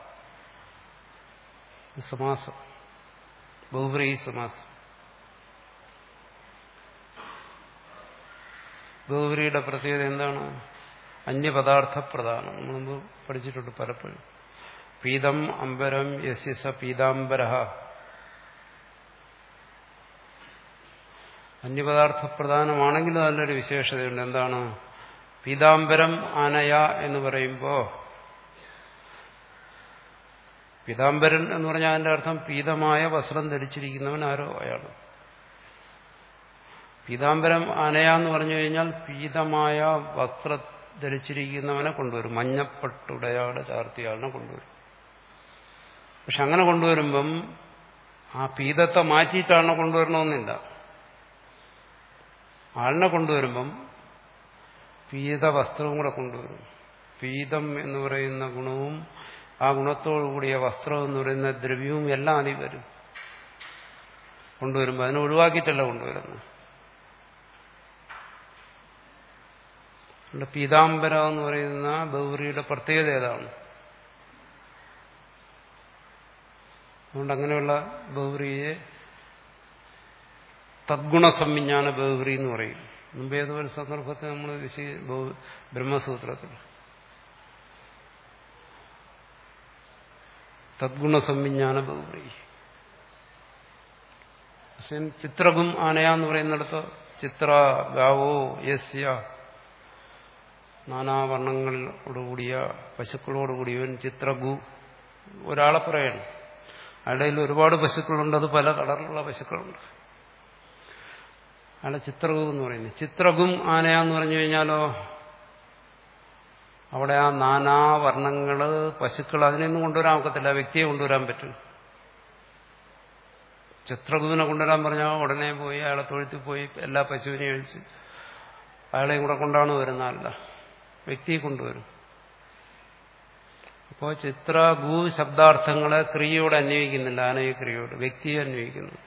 സമാസം ബഹുബ്രീ സമാസം ബഹുബ്രിയുടെ പ്രത്യേകത എന്താണ് അന്യപദാർത്ഥ പ്രധാനം നമ്മൾ മുമ്പ് പഠിച്ചിട്ടുണ്ട് പലപ്പോഴും പീതം അംബരം യസ്യസ പീതാംബര അന്യപദാർത്ഥ പ്രധാനമാണെങ്കിലും നല്ലൊരു വിശേഷതയുണ്ട് എന്താണ് പീതാംബരം ആനയ എന്ന് പറയുമ്പോൾ പീതാംബരൻ എന്ന് പറഞ്ഞാൽ അതിന്റെ അർത്ഥം പീതമായ വസ്ത്രം ധരിച്ചിരിക്കുന്നവൻ ആരോ അയാൾ പീതാംബരം ആനയാന്ന് പറഞ്ഞു കഴിഞ്ഞാൽ പീതമായ വസ്ത്ര ധരിച്ചിരിക്കുന്നവനെ കൊണ്ടുവരും മഞ്ഞപ്പട്ടുടയാട് ചാർത്തിയാളിനെ കൊണ്ടുവരും പക്ഷെ അങ്ങനെ കൊണ്ടുവരുമ്പം ആ പീതത്തെ മാറ്റിയിട്ടാണ് കൊണ്ടുവരണമെന്നില്ല ആളിനെ കൊണ്ടുവരുമ്പം പീത വസ്ത്രവും കൂടെ കൊണ്ടുവരും പീതം എന്ന് പറയുന്ന ഗുണവും ആ ഗുണത്തോടു കൂടിയ വസ്ത്രം എന്ന് പറയുന്ന ദ്രവ്യവും എല്ലാം അതിൽ വരും കൊണ്ടുവരുമ്പോൾ അതിനെ ഒഴിവാക്കിയിട്ടല്ല കൊണ്ടുവരുന്നത് അതുകൊണ്ട് പീതാംബര എന്ന് പറയുന്ന ബൗറിയുടെ പ്രത്യേകത ഏതാണ് അതുകൊണ്ട് അങ്ങനെയുള്ള ബൗറിയെ തദ്ഗുണസംവിജ്ഞാന ബൗറി എന്ന് പറയും മുമ്പ് ഏതൊരു സന്ദർഭത്തിൽ നമ്മൾ ബ്രഹ്മസൂത്രത്തിൽ തദ്ഗുണസംവിജ്ഞാന ബൗറി ചിത്രകും ആനയാന്ന് പറയുന്നിടത്ത് ചിത്ര ഗാവോ യസ്യ നാനാവർണ്ണങ്ങളോടുകൂടിയ പശുക്കളോടുകൂടിയവൻ ചിത്രഗു ഒരാളെ പറയണം അയാളുടെ ഒരുപാട് പശുക്കളുണ്ട് അത് പല കളറിലുള്ള പശുക്കളുണ്ട് അയാളെ ചിത്രഗു എന്ന് പറയുന്നത് ചിത്രഗും ആനയാന്ന് പറഞ്ഞു കഴിഞ്ഞാലോ അവിടെ ആ നാനാവർണ്ണങ്ങള് പശുക്കൾ അതിനൊന്നും കൊണ്ടുവരാൻ ഒക്കത്തില്ല വ്യക്തിയെ കൊണ്ടുവരാൻ പറ്റും ചിത്രഗുവിനെ കൊണ്ടുവരാൻ പറഞ്ഞാൽ ഉടനെ പോയി അയാളെ തൊഴുത്തിൽ പോയി എല്ലാ പശുവിനെയും അഴിച്ച് അയാളെയും കൂടെ കൊണ്ടാണ് വരുന്നതല്ല വ്യക്തിയെ കൊണ്ടുവരും അപ്പോൾ ചിത്ര ഗു ശബ്ദാർത്ഥങ്ങളെ ക്രിയയോട് അന്വയിക്കുന്നില്ല ആനയ ക്രിയയോട് വ്യക്തിയെ അന്വയിക്കുന്നു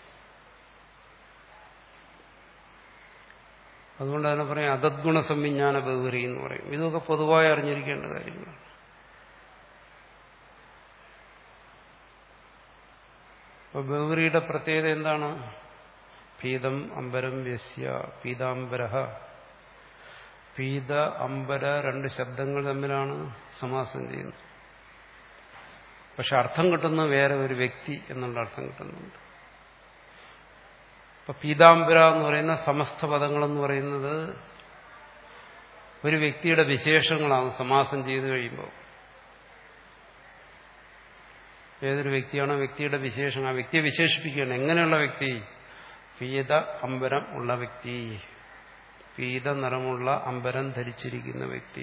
അതുകൊണ്ട് അതിനെ പറയും അതദ്ഗുണ സംവിജ്ഞാന ബഹുരി എന്ന് പറയും ഇതൊക്കെ പൊതുവായി അറിഞ്ഞിരിക്കേണ്ട കാര്യങ്ങളാണ് അപ്പൊ ബഹുരിയുടെ പ്രത്യേകത എന്താണ് പീതം അമ്പരം വ്യസ്യ പീതാംബര പീത അമ്പര രണ്ട് ശബ്ദങ്ങൾ തമ്മിലാണ് സമാസം ചെയ്യുന്നത് പക്ഷെ അർത്ഥം കിട്ടുന്നത് വേറെ ഒരു വ്യക്തി എന്നുള്ള അർത്ഥം കിട്ടുന്നുണ്ട് ഇപ്പൊ പീതാംബര എന്ന് പറയുന്ന സമസ്ത പദങ്ങളെന്ന് പറയുന്നത് ഒരു വ്യക്തിയുടെ വിശേഷങ്ങളാകും സമാസം ചെയ്തു കഴിയുമ്പോൾ ഏതൊരു വ്യക്തിയാണോ വ്യക്തിയുടെ വിശേഷം ആ വ്യക്തിയെ വിശേഷിപ്പിക്കുകയാണ് എങ്ങനെയുള്ള വ്യക്തി പീത അമ്പരം ഉള്ള വ്യക്തി പീത നിറമുള്ള അമ്പരം ധരിച്ചിരിക്കുന്ന വ്യക്തി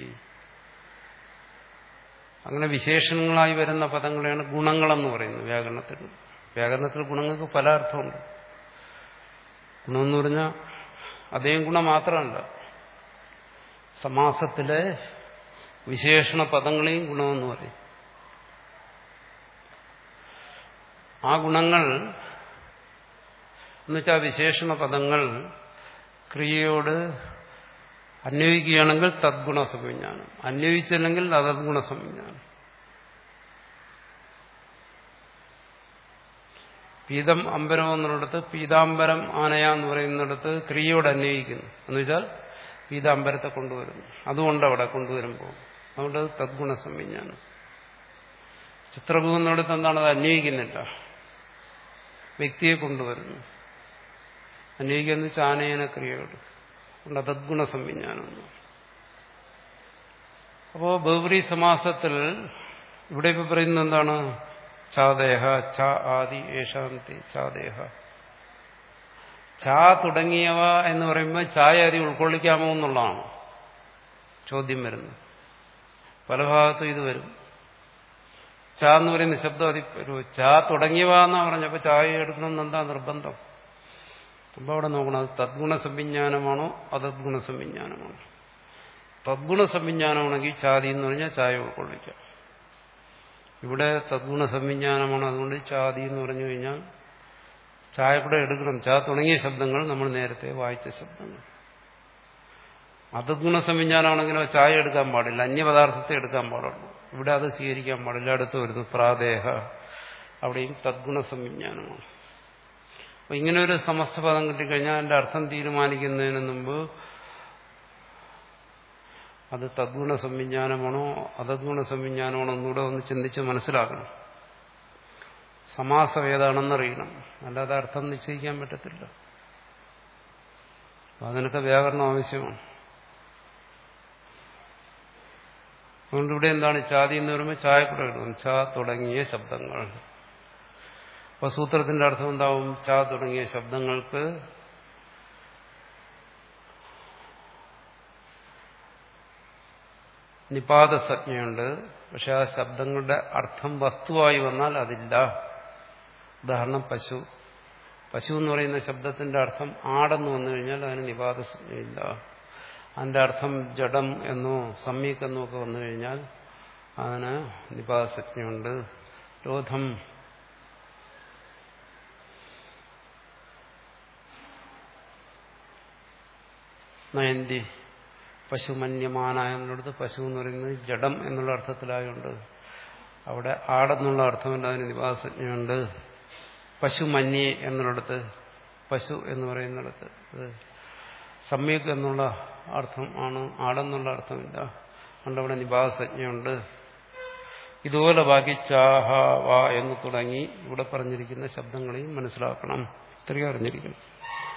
അങ്ങനെ വിശേഷണങ്ങളായി വരുന്ന പദങ്ങളെയാണ് ഗുണങ്ങളെന്ന് പറയുന്നത് വ്യാകരണത്തിൽ വ്യാകരണത്തിൽ ഗുണങ്ങൾക്ക് പല അർത്ഥമുണ്ട് ഗുണമെന്ന് പറഞ്ഞാൽ അതേ ഗുണം മാത്രമല്ല സമാസത്തിലെ വിശേഷണ പദങ്ങളെയും ഗുണമെന്ന് പറയും ആ ഗുണങ്ങൾ എന്നുവെച്ചാൽ വിശേഷണ പദങ്ങൾ ക്രിയയോട് അന്വയിക്കുകയാണെങ്കിൽ തദ്ഗുണ സംവിജ്ഞാനം അന്വയിച്ചില്ലെങ്കിൽ അതദ്ഗുണ സംവിജ്ഞാനം പീതം അമ്പരം എന്നിടത്ത് പീതാംബരം ആനയ എന്ന് പറയുന്നിടത്ത് ക്രിയയോട് അന്വയിക്കുന്നു എന്നുവെച്ചാൽ പീതാംബരത്തെ കൊണ്ടുവരുന്നു അതുകൊണ്ട് അവിടെ കൊണ്ടുവരുമ്പോൾ അതുകൊണ്ട് അത് തദ്ഗുണ സംവിജ്ഞാനം ചിത്രഭൂന്നിടത്ത് എന്താണ് അത് അന്വയിക്കുന്നില്ല വ്യക്തിയെ കൊണ്ടുവരുന്നു അന്വയിക്കുന്ന വെച്ചാൽ ആനയന ക്രിയയോട് കൊണ്ട് അതദ്ഗുണ സംവിജ്ഞാനം അപ്പോ ബൗറി സമാസത്തിൽ ഇവിടെ ഇപ്പൊ പറയുന്നത് എന്താണ് ചാദേഹ ച ആദി ഏഷാന്തി ചാദേഹ ചാ തുടങ്ങിയവ എന്ന് പറയുമ്പോൾ ചായ അരി ഉൾക്കൊള്ളിക്കാമോ എന്നുള്ളതാണ് ചോദ്യം വരുന്നത് പല ഭാഗത്തും ഇത് വരും ചാ എന്ന് പറയുന്ന ശബ്ദം അതി ചാ തുടങ്ങിയവ എന്നാ പറഞ്ഞപ്പോ ചായ എടുക്കണം എന്താ നിർബന്ധം അപ്പൊ അവിടെ നോക്കണം അത് തദ്ഗുണ സംവിജ്ഞാനമാണോ അതദ്ഗുണ സംവിജ്ഞാനമാണോ തദ്ഗുണ സംവിജ്ഞാനമാണെങ്കിൽ ചാതി എന്ന് പറഞ്ഞാൽ ചായ ഉൾക്കൊള്ളിക്കാം ഇവിടെ തദ്ഗുണ സംവിജ്ഞാനമാണ് അതുകൊണ്ട് ചാതി എന്ന് പറഞ്ഞു കഴിഞ്ഞാൽ ചായ കൂടെ എടുക്കണം ചാ തുടങ്ങിയ ശബ്ദങ്ങൾ നമ്മൾ നേരത്തെ വായിച്ച ശബ്ദങ്ങൾ അതദ്ഗുണ സംവിജ്ഞാനമാണെങ്കിലോ ചായ എടുക്കാൻ പാടില്ല അന്യപദാർത്ഥത്തെ എടുക്കാൻ പാടുള്ളൂ ഇവിടെ അത് സ്വീകരിക്കാൻ പാടില്ല അടുത്ത് വരുന്നു പ്രാദേഹ അവിടെയും തദ്ഗുണ സംവിജ്ഞാനമാണ് അപ്പൊ ഇങ്ങനെ ഒരു സമസ്ത പദം കിട്ടിക്കഴിഞ്ഞാൽ അതിന്റെ അർത്ഥം തീരുമാനിക്കുന്നതിന് മുമ്പ് അത് തദ്ഗുണ സംവിജ്ഞാനമാണോ അതദ്ഗുണ സംവിജ്ഞാനമാണോ എന്നൂടെ ഒന്ന് ചിന്തിച്ച് മനസ്സിലാക്കണം സമാസം ഏതാണെന്നറിയണം അല്ലാതെ അർത്ഥം നിശ്ചയിക്കാൻ പറ്റത്തില്ല അതിനൊക്കെ വ്യാകരണം ആവശ്യമാണ് അതുകൊണ്ട് ഇവിടെ എന്താണ് ചാതി എന്ന് പറയുമ്പോൾ ചായക്കൂടെ ഇടും ചാ തുടങ്ങിയ ശബ്ദങ്ങൾ അപ്പൊ സൂത്രത്തിന്റെ അർത്ഥം എന്താവും ചാ തുടങ്ങിയ ശബ്ദങ്ങൾക്ക് നിപാതസജ്ഞയുണ്ട് പക്ഷെ ആ ശബ്ദങ്ങളുടെ അർത്ഥം വസ്തുവായി വന്നാൽ അതില്ല ഉദാഹരണം പശു പശു എന്ന് പറയുന്ന ശബ്ദത്തിന്റെ അർത്ഥം ആടെന്ന് വന്നു കഴിഞ്ഞാൽ അതിന് നിപാതസജ്ഞയില്ല അതിന്റെ അർത്ഥം ജഡം എന്നോ സമ്യക് എന്നോ ഒക്കെ വന്നു കഴിഞ്ഞാൽ അതിന് നിപാതസജ്ഞയുണ്ട് രോധം നയന്തി പശുമന്യമാന എന്നുള്ളത് പശു എന്ന് പറയുന്നത് ജഡം എന്നുള്ള അർത്ഥത്തിലായുണ്ട് അവിടെ ആടെന്നുള്ള അർത്ഥമില്ല അതിന് നിവാസജ്ഞയുണ്ട് പശുമന്യെ എന്നുള്ളിടത്ത് പശു എന്ന് പറയുന്നിടത്ത് അത് സമ്യക് എന്നുള്ള അർത്ഥം ആണ് ആടെന്നുള്ള അർത്ഥമില്ല അതുകൊണ്ട് അവിടെ നിവാസജ്ഞയുണ്ട് ഇതുപോലെ ബാക്കി ചാഹ വാ എന്ന് തുടങ്ങി ഇവിടെ പറഞ്ഞിരിക്കുന്ന ശബ്ദങ്ങളെയും മനസ്സിലാക്കണം ഇത്രയും അറിഞ്ഞിരിക്കണം